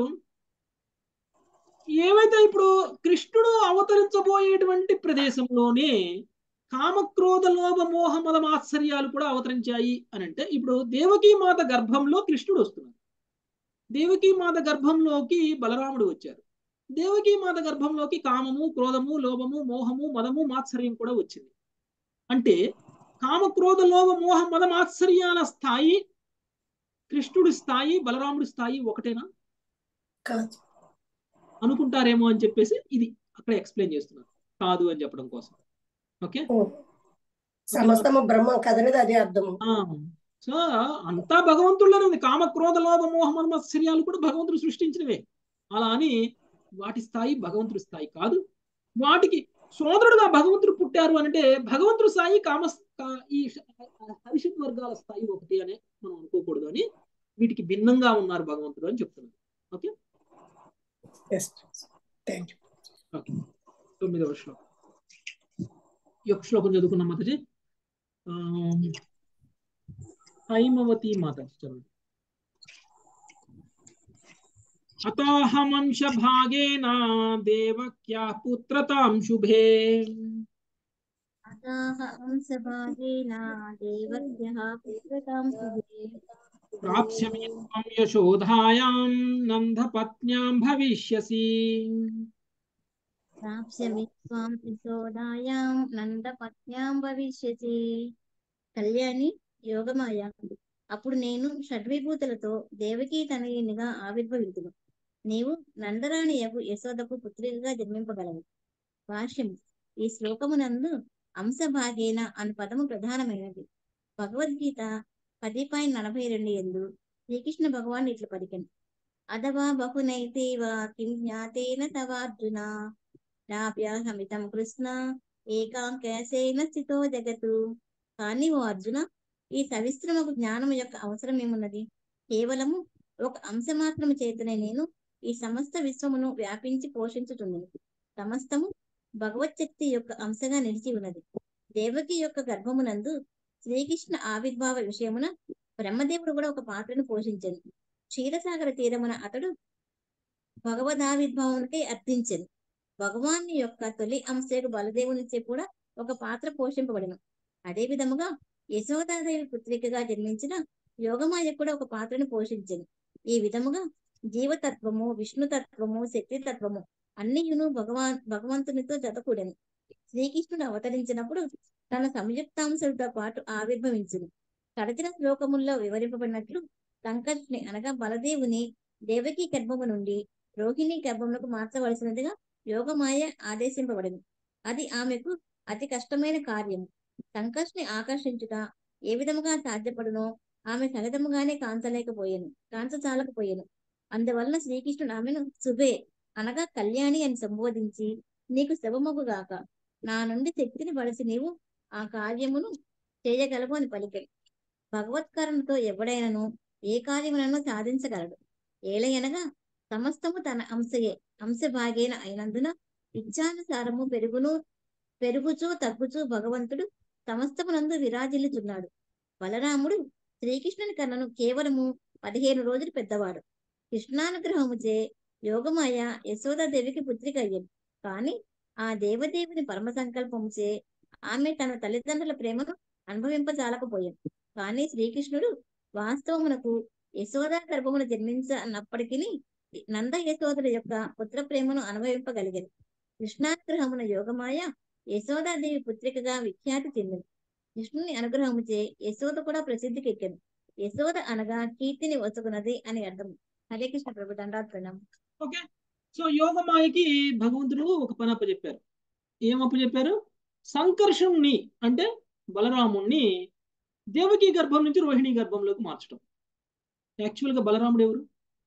Speaker 2: ఏవైతే ఇప్పుడు కృష్ణుడు అవతరించబోయేటువంటి ప్రదేశంలోనే కామక్రోధ లోభ మోహ మద మాత్సర్యాలు కూడా అవతరించాయి అని అంటే ఇప్పుడు దేవకీ మాత గర్భంలో కృష్ణుడు వస్తున్నాడు దేవకీ మాత గర్భంలోకి బలరాముడు వచ్చారు దేవకీ మాత గర్భంలోకి కామము క్రోధము లోభము మోహము మదము మాత్సర్యం కూడా వచ్చింది అంటే కామ క్రోధ లోభ మోహ మద మాత్సర్యాల స్థాయి కృష్ణుడి స్థాయి బలరాముడి స్థాయి ఒకటేనా
Speaker 5: కాదు
Speaker 2: అనుకుంటారేమో అని చెప్పేసి ఇది అక్కడ ఎక్స్ప్లెయిన్ చేస్తున్నారు కాదు అని చెప్పడం కోసం ఓకే
Speaker 5: ఉమ్. సమస్తము బ్రహ్మం కదనేది అదే అర్థము
Speaker 2: ఆ, సో అంతా భగవంతుడిలోనే ఉంది కామ క్రోధ లోభ మోహ మద మాత్సర్యాలు కూడా భగవంతుడు సృష్టించినవే అలా అని వాటి స్థాయి భగవంతుడి స్థాయి కాదు వాటికి సోదరుడుగా భగవంతుడు పుట్టారు అని అంటే భగవంతుడి స్థాయి కామ కా- ఈ హరిషత్ వర్గాల స్థాయి ఒకటి అనే మనం అనుకోకూడదు అని వీటికి భిన్నంగా ఉన్నారు భగవంతుడు అని చెప్తున్నారు okay
Speaker 5: yes thank you
Speaker 2: okay తొమ్మిదవ శ్లోకం ఈ యొక్క శ్లోకం చదువుకున్నాం మాతాజీ ఆ, హైమవతి మాత చదవండి అతాహమంశ భాగేన దేవక్యా పుత్రతాం శుభే
Speaker 11: अतः अंशभागेन देवत्यः पुत्रतां शुभे
Speaker 2: ప్రాప్స్యమి త్వం యశోధాయాం నందపత్న్యాం భవిష్యసి
Speaker 11: प्राप्स्यमि त्वां यशोदायां नन्दपत्न्यां भविष्यसि కళ్యాణి యోగమాయ అప్పుడు నేను షడ్విభూతులతో దేవకీ తనయునిగా ఆవిర్భవించును నీవు నందరాణి యగు యశోదకు పుత్రికగా జన్మింపగలవు భాష్యం ఈ శ్లోకమునందు అంశభాగేన అను పదము ప్రధానమైనది భగవద్గీత పది పాయింట్ నలభై రెండు ఎందు శ్రీకృష్ణ భగవాన్ ఇట్లు పలికెను అథవా బహునైతేవ కిం జ్ఞాతేన తవార్జున నాభ్యాహమితం కృష్ణ ఏకాంకేశేన స్థితో జగతు కానీ ఓ అర్జున ఈ సవిస్తరమకు జ్ఞానము యొక్క అవసరం ఏమున్నది కేవలము ఒక అంశ మాత్రము చేతనే నేను ఈ సమస్త విశ్వమును వ్యాపించి పోషించుతున్నది సమస్తము భగవత్ శక్తి యొక్క అంశగా నిలిచి ఉన్నది దేవకి యొక్క గర్భమునందు శ్రీకృష్ణ ఆవిర్భావ విషయమున బ్రహ్మదేవుడు కూడా ఒక పాత్రను పోషించను క్షీరసాగర తీరమున అతడు భగవదావిర్భావమునకై అర్థించను భగవాన్ యొక్క తొలి అంశకు బలదేవునిచే కూడా ఒక పాత్ర పోషింపబడను అదే విధముగా యశోదాదేవి పుత్రికగా జన్మించిన యోగమాయ కూడా ఒక పాత్రను పోషించను ఈ విధముగా జీవతత్వము విష్ణుతత్వము శక్తితత్వము అన్నియును భగవాన్ భగవంతునితో జతకూడెను శ్రీకృష్ణుడు అవతరించినప్పుడు తన సంయుక్తాంశులతో పాటు ఆవిర్భవించును కడచిన శ్లోకముల్లో వివరింపబడినట్లు సంకర్షుని అనగా బలదేవుని దేవకి గర్భము నుండి రోహిణి గర్భములకు మార్చవలసినదిగా యోగమాయ ఆదేశింపబడింది అది ఆమెకు అతి కష్టమైన కార్యము సంకర్షుని ఆకర్షించుట ఏ విధముగా సాధ్యపడునో ఆమె సహజముగానే కాంచలేకపోయాను కాంచచాలకపోయాను అందువలన శ్రీకృష్ణుడు ఆమెను శుభే అనగా కళ్యాణి అని సంబోధించి నీకు శుభమగుగాక నా నుండి శక్తిని బడిసి నీవు ఆ కార్యమును చేయగలవు అని పలికాడు భగవత్కరణతో ఎవడైనను ఏ కార్యములను సాధించగలడు ఏలయనగా సమస్తము తన అంశయే అంశభాగేన అయినందున ఇచ్ఛానుసారము పెరుగును పెరుగుచూ తగ్గుచూ భగవంతుడు సమస్తమునందు విరాజిల్లుచున్నాడు బలరాముడు శ్రీకృష్ణుని కన్నను కేవలము పదిహేను రోజులు పెద్దవాడు కృష్ణానుగ్రహముచే యోగమాయ యశోదాదేవికి పుత్రిక అయ్యింది కానీ ఆ దేవదేవుని పరమ సంకల్పముచే ఆమె తన తల్లిదండ్రుల ప్రేమను అనుభవింపజాలకపోయింది కానీ శ్రీకృష్ణుడు వాస్తవమునకు యశోదా గర్భమును జన్మించనప్పటికీ నంద యశోదల యొక్క పుత్ర ప్రేమను అనుభవింపగలిగింది కృష్ణానుగ్రహమున యోగమాయ యశోదాదేవి పుత్రికగా విఖ్యాతి చెందింది కృష్ణుని అనుగ్రహముచే యశోద కూడా ప్రసిద్ధికి ఎక్కింది యశోద అనగా కీర్తిని వసుకున్నది అని అర్థం హరే కృష్ణ ప్రభు దండాత్ ప్రణామం
Speaker 2: ఓకే సో యోగమాయకి భగవంతుడు ఒక పని అప్పచెప్పారు ఏం అప్పచెప్పారు సంకర్షణుని అంటే బలరాముణ్ణి దేవకి గర్భం నుంచి రోహిణి గర్భంలోకి మార్చడం యాక్చువల్గా బలరాముడు ఎవరు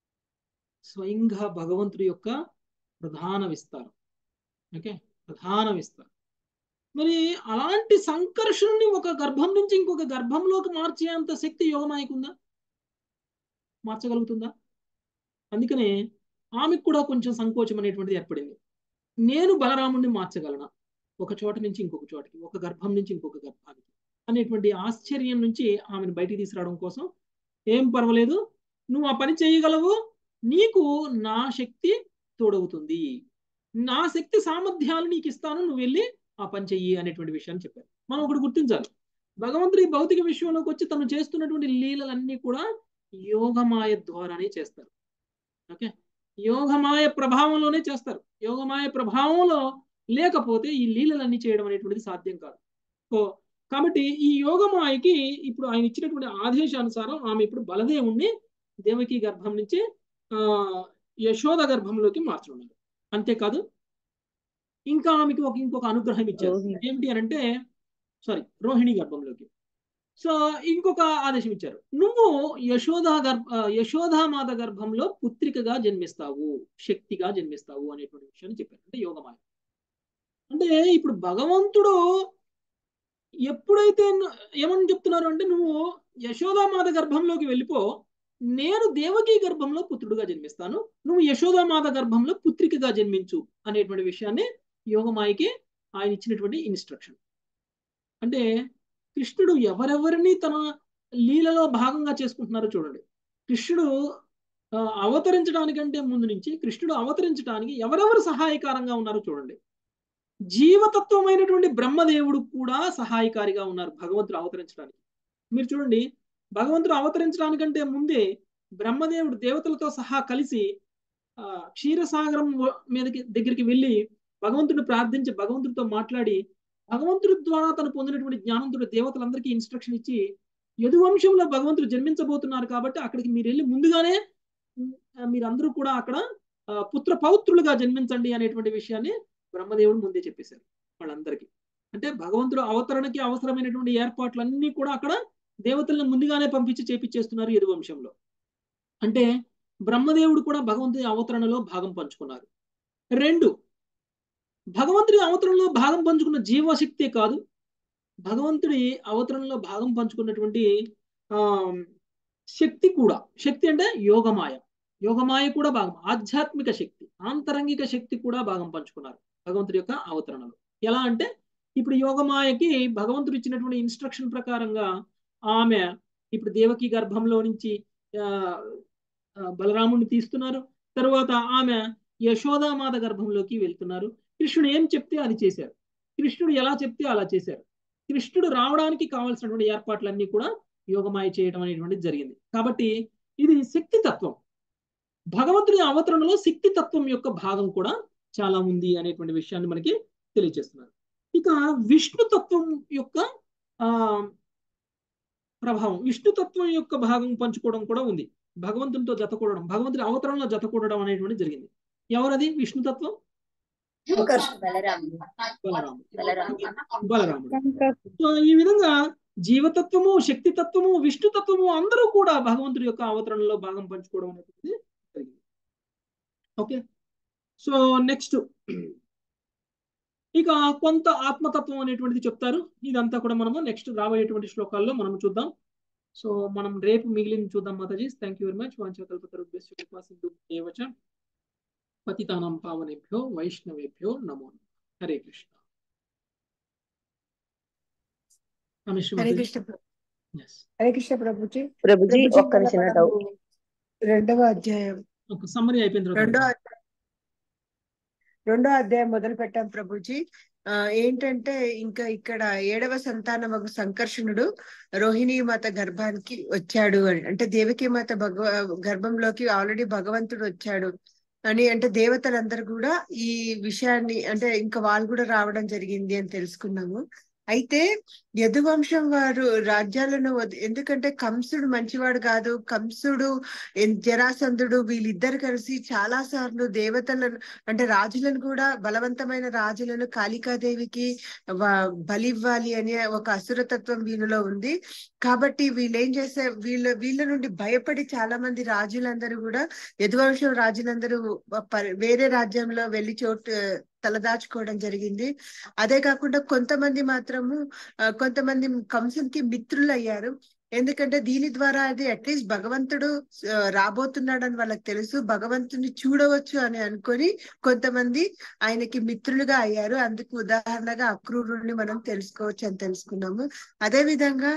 Speaker 2: స్వయంగా భగవంతుడి యొక్క ప్రధాన విస్తారం ఓకే ప్రధాన విస్తారం మరి అలాంటి సంకర్షణని ఒక గర్భం నుంచి ఇంకొక గర్భంలోకి మార్చేంత శక్తి యోగమాయకు ఉందా మార్చగలుగుతుందా అందుకనే ఆమెకు కూడా కొంచెం సంకోచం అనేటువంటిది ఏర్పడింది నేను బలరాముడిని మార్చగలనా ఒక చోట నుంచి ఇంకొక చోటకి ఒక గర్భం నుంచి ఇంకొక గర్భానికి అనేటువంటి ఆశ్చర్యం నుంచి ఆమెను బయటికి తీసుకురావడం కోసం ఏం పర్వాలేదు నువ్వు ఆ పని చేయగలవు నీకు నా శక్తి తోడవుతుంది నా శక్తి సామర్థ్యాలు నీకు ఇస్తాను నువ్వు వెళ్ళి ఆ పని చెయ్యి అనేటువంటి విషయాన్ని చెప్పారు మనం ఒకటి గుర్తించాలి భగవంతుడి భౌతిక విషయంలోకి వచ్చి తను చేస్తున్నటువంటి లీలలన్నీ కూడా యోగమాయ ద్వారానే చేస్తారు ఓకే యోగమాయ ప్రభావంలోనే చేస్తారు యోగమాయ ప్రభావంలో లేకపోతే ఈ లీలలన్నీ చేయడం అనేటువంటిది సాధ్యం కాదు సో కాబట్టి ఈ యోగమాయకి ఇప్పుడు ఆయన ఇచ్చినటువంటి ఆదేశానుసారం ఆమె ఇప్పుడు బలదేవుణ్ణి దేవకి గర్భం నుంచి ఆ యశోద గర్భంలోకి మార్చున్నారు అంతేకాదు ఇంకా ఆమెకి ఒక ఇంకొక అనుగ్రహం ఇచ్చారు ఏమిటి అని అంటే సారీ రోహిణి గర్భంలోకి సో ఇంకొక ఆదేశం ఇచ్చారు నువ్వు యశోదా గర్భ యశోదామాత గర్భంలో పుత్రికగా జన్మిస్తావు శక్తిగా జన్మిస్తావు అనేటువంటి విషయాన్ని చెప్పారు అంటే యోగమాయ అంటే ఇప్పుడు భగవంతుడు ఎప్పుడైతే ఏమని చెప్తున్నారు అంటే నువ్వు యశోదామాత గర్భంలోకి వెళ్ళిపో నేను దేవకి గర్భంలో పుత్రుడుగా జన్మిస్తాను నువ్వు యశోదామాత గర్భంలో పుత్రికగా జన్మించు అనేటువంటి విషయాన్ని యోగమాయకి ఆయన ఇచ్చినటువంటి ఇన్స్ట్రక్షన్ అంటే కృష్ణుడు ఎవరెవరిని తన లీలలో భాగంగా చేసుకుంటున్నారో చూడండి కృష్ణుడు అవతరించడానికంటే ముందు నుంచి కృష్ణుడు అవతరించడానికి ఎవరెవరు సహాయకారంగా ఉన్నారో చూడండి జీవతత్వమైనటువంటి బ్రహ్మదేవుడు కూడా సహాయకారిగా ఉన్నారు భగవంతుడు అవతరించడానికి మీరు చూడండి భగవంతుడు అవతరించడానికంటే ముందే బ్రహ్మదేవుడు దేవతలతో సహా కలిసి ఆ క్షీరసాగరం మీదకి దగ్గరికి వెళ్ళి భగవంతుడిని ప్రార్థించి భగవంతుడితో మాట్లాడి భగవంతుడి ద్వారా తను పొందినటువంటి జ్ఞానంతో దేవతలందరికీ ఇన్స్ట్రక్షన్ ఇచ్చి యదువంశంలో భగవంతుడు జన్మించబోతున్నారు కాబట్టి అక్కడికి మీరు వెళ్ళి ముందుగానే ఉమ్, ఆ, మీరందరూ కూడా అక్కడ ఆ, పుత్ర పౌత్రులుగా జన్మించండి అనేటువంటి విషయాన్ని బ్రహ్మదేవుడు ముందే చెప్పేశారు వాళ్ళందరికీ అంటే భగవంతుడు అవతరణకి అవసరమైనటువంటి ఏర్పాట్లన్నీ కూడా అక్కడ దేవతలను ముందుగానే పంపించి చేపించేస్తున్నారు యదువంశంలో అంటే బ్రహ్మదేవుడు కూడా భగవంతుడి అవతరణలో భాగం పంచుకున్నారు రెండు భగవంతుడి అవతరణలో భాగం పంచుకున్న జీవశక్తే కాదు భగవంతుడి అవతరణలో భాగం పంచుకున్నటువంటి ఆ శక్తి కూడా శక్తి అంటే యోగమాయ యోగమాయ కూడా భాగం ఆధ్యాత్మిక శక్తి ఆంతరంగిక శక్తి కూడా భాగం పంచుకున్నారు భగవంతుడి యొక్క అవతరణలో ఎలా అంటే ఇప్పుడు యోగమాయకి భగవంతుడు ఇచ్చినటువంటి ఇన్స్ట్రక్షన్ ప్రకారంగా ఆమె ఇప్పుడు దేవకి గర్భంలో నుంచి ఆ, ఆ, బలరాముడిని తీస్తున్నారు తర్వాత ఆమె యశోదామాత గర్భంలోకి వెళ్తున్నారు కృష్ణుడు ఏం చెప్తే అది చేశారు కృష్ణుడు ఎలా చెప్తే అలా చేశారు కృష్ణుడు రావడానికి కావాల్సినటువంటి ఏర్పాట్లన్నీ కూడా యోగమాయ చేయడం అనేటువంటిది జరిగింది కాబట్టి ఇది శక్తి తత్వం భగవంతుడి అవతరణలో శక్తి తత్వం యొక్క భాగం కూడా చాలా ఉంది అనేటువంటి విషయాన్ని మనకి తెలియజేస్తున్నారు ఇక విష్ణు తత్వం యొక్క ఆ ప్రభావం విష్ణు తత్వం యొక్క భాగం పంచుకోవడం కూడా ఉంది భగవంతునితో జతకూడడం భగవంతుడి అవతరణలో జతకూడడం అనేటువంటి జరిగింది ఎవరది విష్ణు తత్వం
Speaker 10: బలరాముడు
Speaker 2: బలరాముడు
Speaker 10: బలరాముడు
Speaker 2: బలరాముడు సో ఈ విధంగా జీవతత్వము శక్తి తత్వము విష్ణు తత్వము అందరూ కూడా భగవంతుడి యొక్క అవతరణలో భాగం పంచుకోవడం అనేటువంటిది జరిగింది ఓకే సో నెక్స్ట్ ఇక కొంత ఆత్మతత్వం అనేటువంటిది చెప్తారు ఇదంతా కూడా మనము నెక్స్ట్ రాబోయేటువంటి శ్లోకాల్లో మనం చూద్దాం సో మనం రేపు మిగిలిన చూద్దాం Mataji thank you very much వాంఛకల్పతరుభ్యశ్చ పతితానాం పావనేభ్యో వైష్ణవేభ్యో నమో నమః. హరే కృష్ణ రమేష్
Speaker 12: హరే
Speaker 2: మాతాజీ
Speaker 12: కృష్ణ ప్రభు
Speaker 2: ఎస్
Speaker 12: హరే కృష్ణ ప్రభుజీ
Speaker 6: ప్రభుజీ
Speaker 12: ప్రభుజీ
Speaker 6: ఒక్క
Speaker 12: ఇవాళ
Speaker 6: నిమిషం నా
Speaker 12: మనము
Speaker 6: డౌట్
Speaker 12: రెండవ అధ్యాయం
Speaker 2: ఒక సమ్మరీ అయిపోయిన తర్వాత
Speaker 12: రెండో
Speaker 2: అడుగుతాను.
Speaker 12: అధ్యాయం రెండో అధ్యాయం మొదలు పెట్టాం ప్రభుజీ ఆ ఏంటంటే ఇంకా ఇక్కడ ఏడవ సంతానమగు సంకర్షణుడు రోహిణీ మాత గర్భానికి వచ్చాడు అని అంటే దేవకీ మాత భగవ గర్భంలోకి ఆల్రెడీ భగవంతుడు వచ్చాడు అని అంటే దేవతలందరూ కూడా ఈ విషయాన్ని అంటే ఇంకా వాళ్ళు కూడా రావడం జరిగింది అని తెలుసుకున్నాము అయితే యదువంశం వారు రాజ్యాలను వద- ఎందుకంటే కంసుడు మంచివాడు కాదు కంసుడు ఎన్- జరాసంధుడు వీళ్ళిద్దరు కలిసి చాలా సార్లు దేవతలను అంటే రాజులను కూడా బలవంతమైన రాజులను కాళికాదేవికి వ- బలివ్వాలి అనే ఒక అసురతత్వం వీళ్ళలో ఉంది కాబట్టి వీళ్ళు ఏం చేసే వీళ్ళ వీళ్ళ నుండి భయపడి చాలా మంది రాజులందరూ కూడా యదువంశం రాజులందరూ ప- వేరే రాజ్యంలో వెళ్లి చోటు తలదాచుకోవడం జరిగింది అదే కాకుండా కొంతమంది మాత్రము ఆ, కొంతమంది కంసునికి మిత్రులు అయ్యారు ఎందుకంటే దీని ద్వారా అది అట్లీస్ట్ భగవంతుడు ఆ, రాబోతున్నాడని వాళ్ళకి తెలుసు భగవంతుని చూడవచ్చు అని అనుకొని కొంతమంది ఆయనకి మిత్రులుగా అయ్యారు అందుకు ఉదాహరణగా అక్రూరుని మనం తెలుసుకోవచ్చు అని తెలుసుకున్నాము అదే విధంగా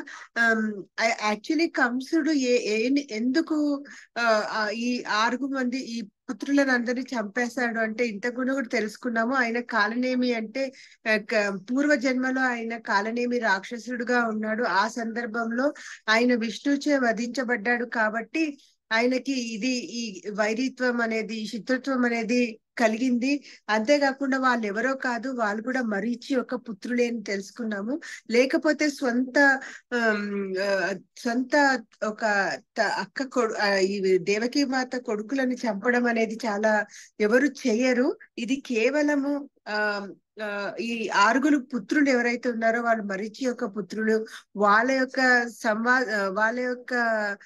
Speaker 12: యాక్చువల్లీ కంసుడు ఏ ఏ- ఎందుకు ఆ, ఆ, ఈ ఆరుగు మంది ఈ పుత్రులను అందరినీ చంపేశాడు అంటే ఇంతకు ముందు కూడా తెలుసుకున్నాము ఆయన కాలనేమి అంటే ఆ, క- పూర్వ జన్మలో ఆయన కాలనేమి రాక్షసుడుగా ఉన్నాడు ఆ సందర్భంలో ఆయన విష్ణుచే వధించబడ్డాడు కాబట్టి ఆయనకి ఇది ఈ వైరిత్వం అనేది ఈ శత్రుత్వం అనేది కలిగింది అంతేకాకుండా వాళ్ళు ఎవరో కాదు వాళ్ళు కూడా మరీచి యొక్క పుత్రులే అని తెలుసుకున్నాము లేకపోతే స్వంత ఆమ్, ఆ, సొంత ఒక త- అక్క కొడు ఆ, ఈ దేవకీ మాత కొడుకులను చంపడం అనేది చాలా ఎవరు చేయరు ఇది కేవలము ఆ ఆ, ఈ ఆరుగురు పుత్రులు ఎవరైతే ఉన్నారో వాళ్ళు మరిచి యొక్క పుత్రులు వాళ్ళ యొక్క సంవా ఆ, వాళ్ళ యొక్క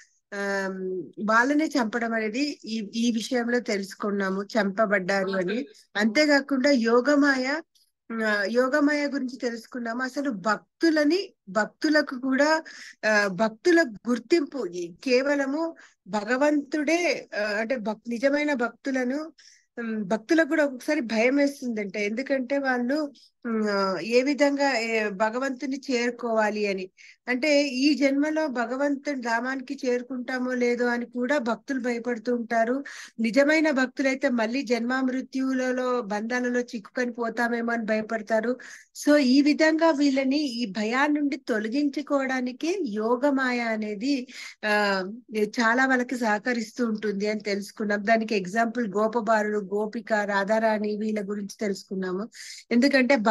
Speaker 12: ఆమ్, వాళ్ళనే చంపడం అనేది ఈ ఈ విషయంలో తెలుసుకున్నాము చంపబడ్డారు అని అంతేకాకుండా యోగమాయ ఆ, యోగమాయ గురించి తెలుసుకున్నాము అసలు భక్తులని భక్తులకు కూడా ఆ, భక్తుల గుర్తింపు ఈ కేవలము భగవంతుడే ఆ, అంటే భక్ నిజమైన భక్తులను ఉమ్, భక్తులకు కూడా ఒక్కొక్కసారి భయం వేస్తుందంట ఎందుకంటే వాళ్ళు ఉమ్, ఆ, ఏ విధంగా ఏ, భగవంతుని చేరుకోవాలి అని అంటే ఈ జన్మలో భగవంతుని ధామానికి చేరుకుంటామో లేదో అని కూడా భక్తులు భయపడుతూ ఉంటారు నిజమైన భక్తులైతే మళ్ళీ జన్మ మృత్యులలో బంధాలలో చిక్కుకొని పోతామేమో అని భయపడతారు సో ఈ విధంగా వీళ్ళని ఈ భయాన్ని నుండి తొలగించుకోవడానికి యోగమాయ అనేది ఆ చాలా వాళ్ళకి సహకరిస్తూ ఉంటుంది అని తెలుసుకున్నాం దానికి ఎగ్జాంపుల్ గోపబాలుడు గోపిక రాధారాణి వీళ్ళ గురించి తెలుసుకున్నాము ఎందుకంటే భక్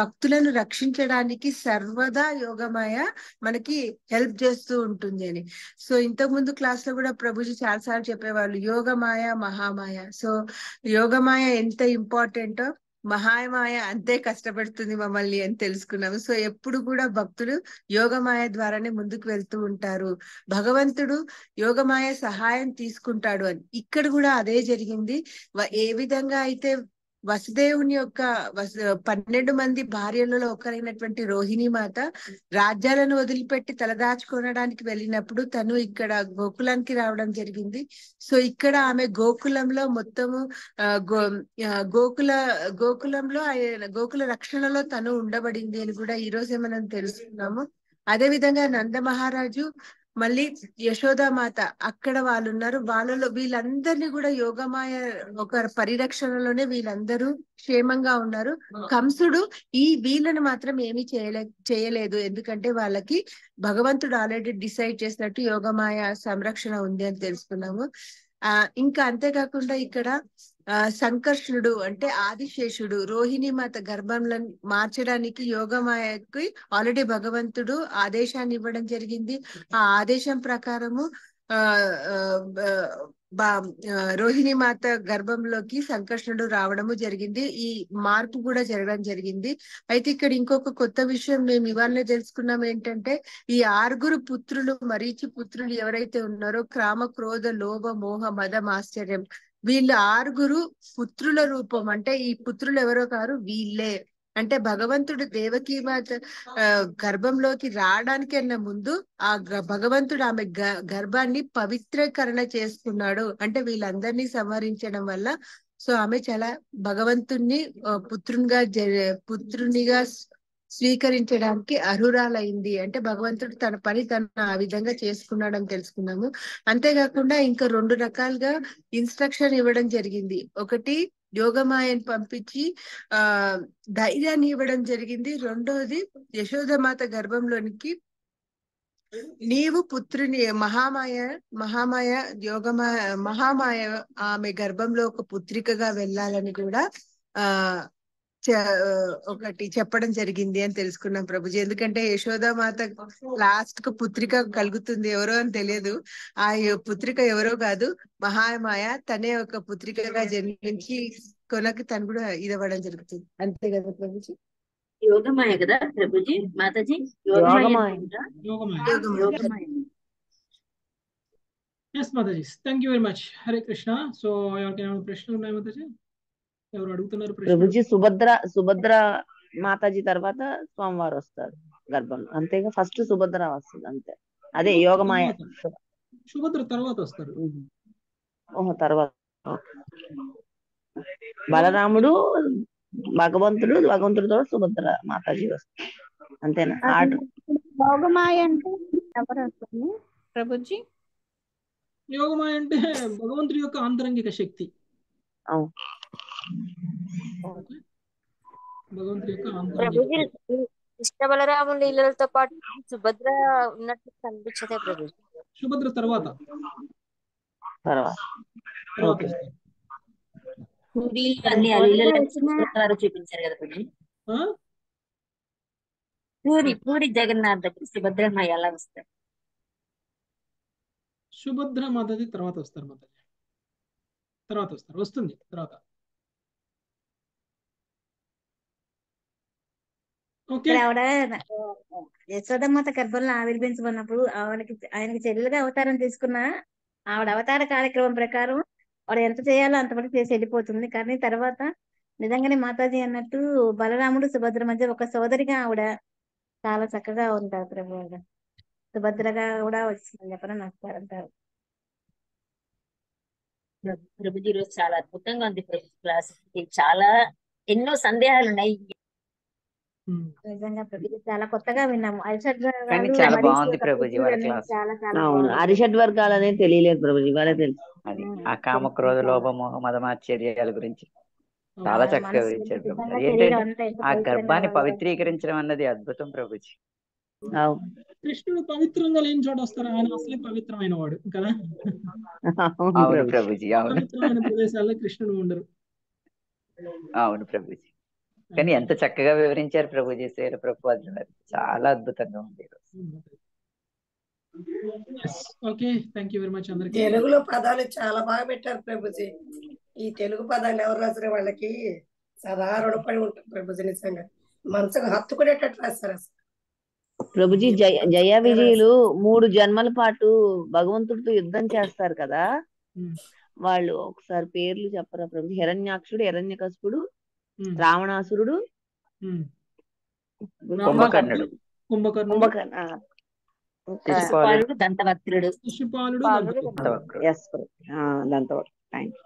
Speaker 12: భక్తులను రక్షించడానికి సర్వదా యోగమాయ మనకి హెల్ప్ చేస్తూ ఉంటుంది అని సో ఇంతకు ముందు క్లాస్ లో కూడా ప్రభుజీ చాలాసార్లు చెప్పేవాళ్ళు యోగమాయ మహామాయ సో యోగమాయ ఎంత ఇంపార్టెంటో మహామాయ అంతే కష్టపడుతుంది మమ్మల్ని అని తెలుసుకున్నాము సో ఎప్పుడు కూడా భక్తులు యోగమాయ ద్వారానే ముందుకు వెళ్తూ ఉంటారు భగవంతుడు యోగమాయ సహాయం తీసుకుంటాడు అని ఇక్కడ కూడా అదే జరిగింది వ- ఏ విధంగా అయితే వసుదేవుని యొక్క వసు పన్నెండు మంది భార్యలలో ఒకరైనటువంటి రోహిణి మాత రాజ్యాలను వదిలిపెట్టి తలదాచుకొనడానికి వెళ్ళినప్పుడు తను ఇక్కడ గోకులానికి రావడం జరిగింది సో ఇక్కడ ఆమె గోకులంలో మొత్తము ఆ, గో ఆ, గోకుల గోకులంలో ఆయన గోకుల రక్షణలో తను ఉండబడింది అని కూడా ఈ రోజే మనం తెలుసుకున్నాము అదే విధంగా నంద మహారాజు మళ్ళీ యశోదామాత అక్కడ వాళ్ళు ఉన్నారు వాళ్ళలో వీళ్ళందరినీ కూడా యోగమాయ ఒక పరిరక్షణలోనే వీళ్ళందరూ క్షేమంగా ఉన్నారు కంసుడు ఈ వీళ్ళని మాత్రం ఏమీ చేయలే చేయలేదు ఎందుకంటే వాళ్ళకి భగవంతుడు ఆల్రెడీ డిసైడ్ చేసినట్టు యోగమాయ సంరక్షణ ఉంది అని తెలుసుకున్నాము ఆ ఇంకా అంతేకాకుండా ఇక్కడ ఆ సంకర్షణుడు అంటే ఆదిశేషుడు రోహిణి మాత గర్భంలో మార్చడానికి యోగమాయకి ఆల్రెడీ భగవంతుడు ఆదేశాన్ని ఇవ్వడం జరిగింది ఆ ఆదేశం ప్రకారము ఆ ఆ, బా ఆ, రోహిణి మాత గర్భంలోకి సంకర్షణుడు రావడము జరిగింది ఈ మార్పు కూడా జరగడం జరిగింది అయితే ఇక్కడ ఇంకొక కొత్త విషయం మేము ఇవాళనే తెలుసుకున్నాం ఏంటంటే ఈ ఆరుగురు పుత్రులు మరీచి పుత్రులు ఎవరైతే ఉన్నారో క్రామ క్రోధ లోభ మోహ మదం ఆశ్చర్యం వీళ్ళు ఆరుగురు పుత్రుల రూపం అంటే ఈ పుత్రులు ఎవరో కారు వీళ్ళే అంటే భగవంతుడు దేవకీ మాత ఆ, గర్భంలోకి రావడానికన్నా ముందు ఆ గ- భగవంతుడు ఆమె గ- గర్భాన్ని పవిత్రీకరణ చేసుకున్నాడు అంటే వీళ్ళందరినీ సంహరించడం వల్ల సో ఆమె చాలా భగవంతుణ్ణి ఆ, పుత్రునిగా జ- పుత్రునిగా స్- స్వీకరించడానికి అర్హురాలైంది అంటే భగవంతుడు తన పని తను ఆ విధంగా చేసుకున్నాడని తెలుసుకున్నాము అంతేకాకుండా ఇంకా రెండు రకాలుగా ఇన్స్ట్రక్షన్ ఇవ్వడం జరిగింది ఒకటి యోగమాయని పంపించి ఆ ధైర్యాన్ని ఇవ్వడం జరిగింది రెండోది యశోదమాత గర్భంలోనికి నీవు పుత్రుని మహామాయ మహామాయ యోగమాయ మహామాయ ఆమె గర్భంలో ఒక పుత్రికగా వెళ్ళాలని కూడా ఆ చ- ఒకటి చెప్పడం జరిగింది అని తెలుసుకున్నాం ప్రభుజీ ఎందుకంటే యశోదామాత లాస్ట్ కు పుత్రిక కలుగుతుంది ఎవరో అని తెలియదు ఆ యొ- పుత్రిక ఎవరో కాదు మహామాయ తనే ఒక పుత్రికగా జన్మించి కొనకి తను కూడా ఇదవ్వడం జరుగుతుంది అంతే కదా ప్రభుజీ
Speaker 10: యోగమాయ కదా ప్రభుజీ మాతాజీ యోగమాయ
Speaker 6: యోగమాయ.
Speaker 10: అనుకుంటా.
Speaker 2: Yogamaya
Speaker 10: Yogamaya
Speaker 2: yes Mataji thank you very much Hare Krishna so ఎవరికైనా ప్రశ్నలు ఉన్నాయి మాతాజీ ఎవరు అడుగుతున్నారు ప్రశ్నలు
Speaker 6: ప్రభుజీ సుభద్ర సుభద్ర మాతాజీ తర్వాత స్వామివారు వస్తారు గర్భంలో అంతేగా ఫస్ట్ సుభద్ర వస్తుంది అంతే అదే యోగమాయ
Speaker 2: సుభద్ర తర్వాత వస్తారు
Speaker 6: ఓహో తర్వాత బలరాముడు భగవంతుడు భగవంతుడితో సుభద్ర మాతాజీ వస్తారు అంతేనా ఆర్డర్
Speaker 3: యోగమాయ అంటే ఎవరు వస్తుంది
Speaker 8: ప్రభుజీ
Speaker 2: యోగమాయ అంటే భగవంతుడి యొక్క ఆంతరంగిక శక్తి
Speaker 6: అవును
Speaker 2: భగవంతుడి యొక్క ఆంతరంగిక
Speaker 13: ప్రభుజీ కృష్ణ బలరాముని లీలలతో పాటు సుభద్ర ఉన్నట్టు కనిపించదే ప్రభుజీ
Speaker 2: సుభద్ర తర్వాత
Speaker 6: తర్వాత
Speaker 2: తర్వాత వస్తారు
Speaker 10: పూరీలు అన్ని అలీలలో గారు చూపించారు కదా ప్రభుజీ
Speaker 2: ఆ?
Speaker 10: పూరి పూరి జగన్నాథ్ దగ్గర సుభద్రమయ్య ఎలా వస్తారు
Speaker 2: సుభద్ర మాతాజీ తర్వాత వస్తారు మాతాజీ తర్వాత వస్తారు వస్తుంది తర్వాత ఓకే
Speaker 11: ఇక్కడ ఆవిడ యశోదమ్మత గర్భంలో ఆవిర్భవించబడినప్పుడు ఆవిడకి ఆయనకి చెల్లెలుగా అవతారం తీసుకున్న ఆవిడ అవతార కార్యక్రమం ప్రకారం ఆవిడ ఎంత చేయాలో అంతవరకు చేసి వెళ్ళిపోతుంది కానీ తర్వాత నిజంగానే మాతాజీ అన్నట్టు బలరాముడు సుభద్ర మధ్య ఒక సోదరిగా ఆవిడ చాలా చక్కగా ఉంటారు ప్రభు ఆవిడ సుభద్రగా కూడా వచ్చిందని చెప్పని నాకు అంటారు
Speaker 10: ప్రభుజీ రోజు చాలా అద్భుతంగా ఉంది ప్రభు క్లాస్ చాలా ఎన్నో సందేహాలు ఉన్నాయి
Speaker 11: నిజంగా ప్రభు ఇది చాలా కొత్తగా విన్నాము అరిషడ్
Speaker 7: కానీ చాలా బాగుంది ప్రభుజీ వాళ్ళ క్లాస్
Speaker 11: చాలా చాలా
Speaker 6: అవును
Speaker 11: బాగుంది
Speaker 6: అరిషడ్ వర్గాలు అనేది తెలియలేదు ప్రభుజీ ఇవాళే తెలుసు
Speaker 7: అది ఆ కామ క్రోధ లోభమోహ మదమాశ్చర్యాల గురించి చాలా
Speaker 11: అవును,
Speaker 7: చక్కగా
Speaker 11: మనసు
Speaker 7: వివరించారు ప్రభు
Speaker 11: నిజంగా
Speaker 7: అది
Speaker 11: శరీరం
Speaker 7: ఏంటంటే
Speaker 11: అంతా ఎంత
Speaker 7: ఆ
Speaker 11: పవిత్రంగా
Speaker 7: గర్భాన్ని
Speaker 11: ఉందో.
Speaker 7: పవిత్రీకరించడం అన్నది అద్భుతం ప్రభుజీ
Speaker 6: అవును
Speaker 2: కృష్ణుడు పవిత్రంగా లేని చోట వస్తారు ఆయన అసలే పవిత్రమైన వాడు కదా
Speaker 6: అవును
Speaker 7: అవును
Speaker 6: ప్రభుజీ
Speaker 7: ప్రభుజీ అవును
Speaker 2: పవిత్రమైన ప్రదేశాల్లో కృష్ణుడు ఉండరు
Speaker 7: అవును ప్రభుజీ కానీ ఎంత చక్కగా వివరించారు ప్రభుజీ శైల ప్రభుపాదులు గారు చాలా అద్భుతంగా ఉంది
Speaker 2: okay thank you very much అందరికి
Speaker 5: తెలుగులో పదాలు చాలా బాగా పెట్టారు ప్రభుజీ ఈ తెలుగు పదాలు ఎవరు రాసిన వాళ్ళకి సదా రుణపడి ఉంటారు ప్రభుజీ నిజంగా మనసుకు హత్తుకునేటట్టు రాస్తారు అసలు
Speaker 14: ప్రభుజీ జయ జయ విజయులు మూడు జన్మల పాటు భగవంతుడితో యుద్ధం చేస్తారు కదా వాళ్ళు ఒకసారి పేర్లు చెప్పరా ప్రభు హిరణ్యాక్షుడు హిరణ్యకశిపుడు రావణాసురుడు
Speaker 7: కుంభకర్ణుడు
Speaker 2: కుంభకర్ణుడు
Speaker 14: కుంభకర్ణ ఆ, ఇంకా
Speaker 10: శిశుపాలుడు దంతవక్త్రుడు
Speaker 2: శిశుపాలుడు
Speaker 14: పాలుడు
Speaker 2: దంతవక్త్రుడు.
Speaker 14: ఎస్ దంతవక్త్రుడు థ్యాంక్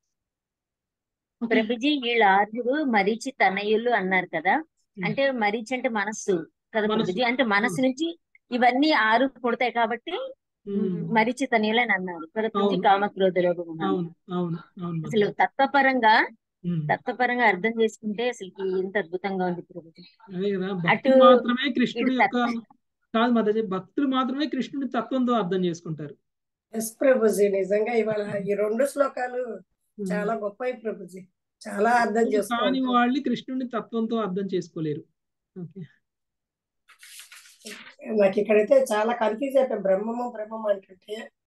Speaker 10: ప్రభుజీ వీళ్ళ ఆరుగురు మరీచి తనయులు అన్నారు కదా అంటే మరీచి అంటే మనస్సు కదా
Speaker 2: మనస్సు.
Speaker 10: ప్రభుజీ అంటే మనస్సు నుంచి ఇవన్నీ ఆరు పుడతాయి కాబట్టి మరీచి తనయులు అని అన్నారు కదా ప్రభుజీ
Speaker 2: అవును.
Speaker 10: కామక్రోధ రోగం అన్నారు.
Speaker 2: అవును అవును అవును
Speaker 10: అసలు తత్వపరంగా
Speaker 2: ఉమ్.
Speaker 10: తత్వపరంగా అర్థం చేసుకుంటే అసలు ఎంత అద్భుతంగా ఉంది ప్రభుజీ
Speaker 2: అదే కదా
Speaker 10: అటు
Speaker 2: భక్తులు మాత్రమే కృష్ణుడి
Speaker 10: ఇటు
Speaker 2: యొక్క కాదు మాతాజీ భక్తులు మాత్రమే కృష్ణుడి తత్వంతో అర్థం చేసుకుంటారు
Speaker 5: ఎస్ ప్రభుజీ నిజంగా ఇవాళ ఈ రెండు శ్లోకాలు చాలా గొప్పవి ప్రభుజీ చాలా అర్థం
Speaker 2: కాని
Speaker 5: చేసుకోవాలి
Speaker 2: వాళ్ళు కృష్ణుడి తత్వంతో అర్థం చేసుకోలేరు ఓకే
Speaker 5: నాకు ఇక్కడైతే చాలా కన్ఫ్యూజ్ అయిపోయాం బ్రహ్మము బ్రహ్మము అంటుంటే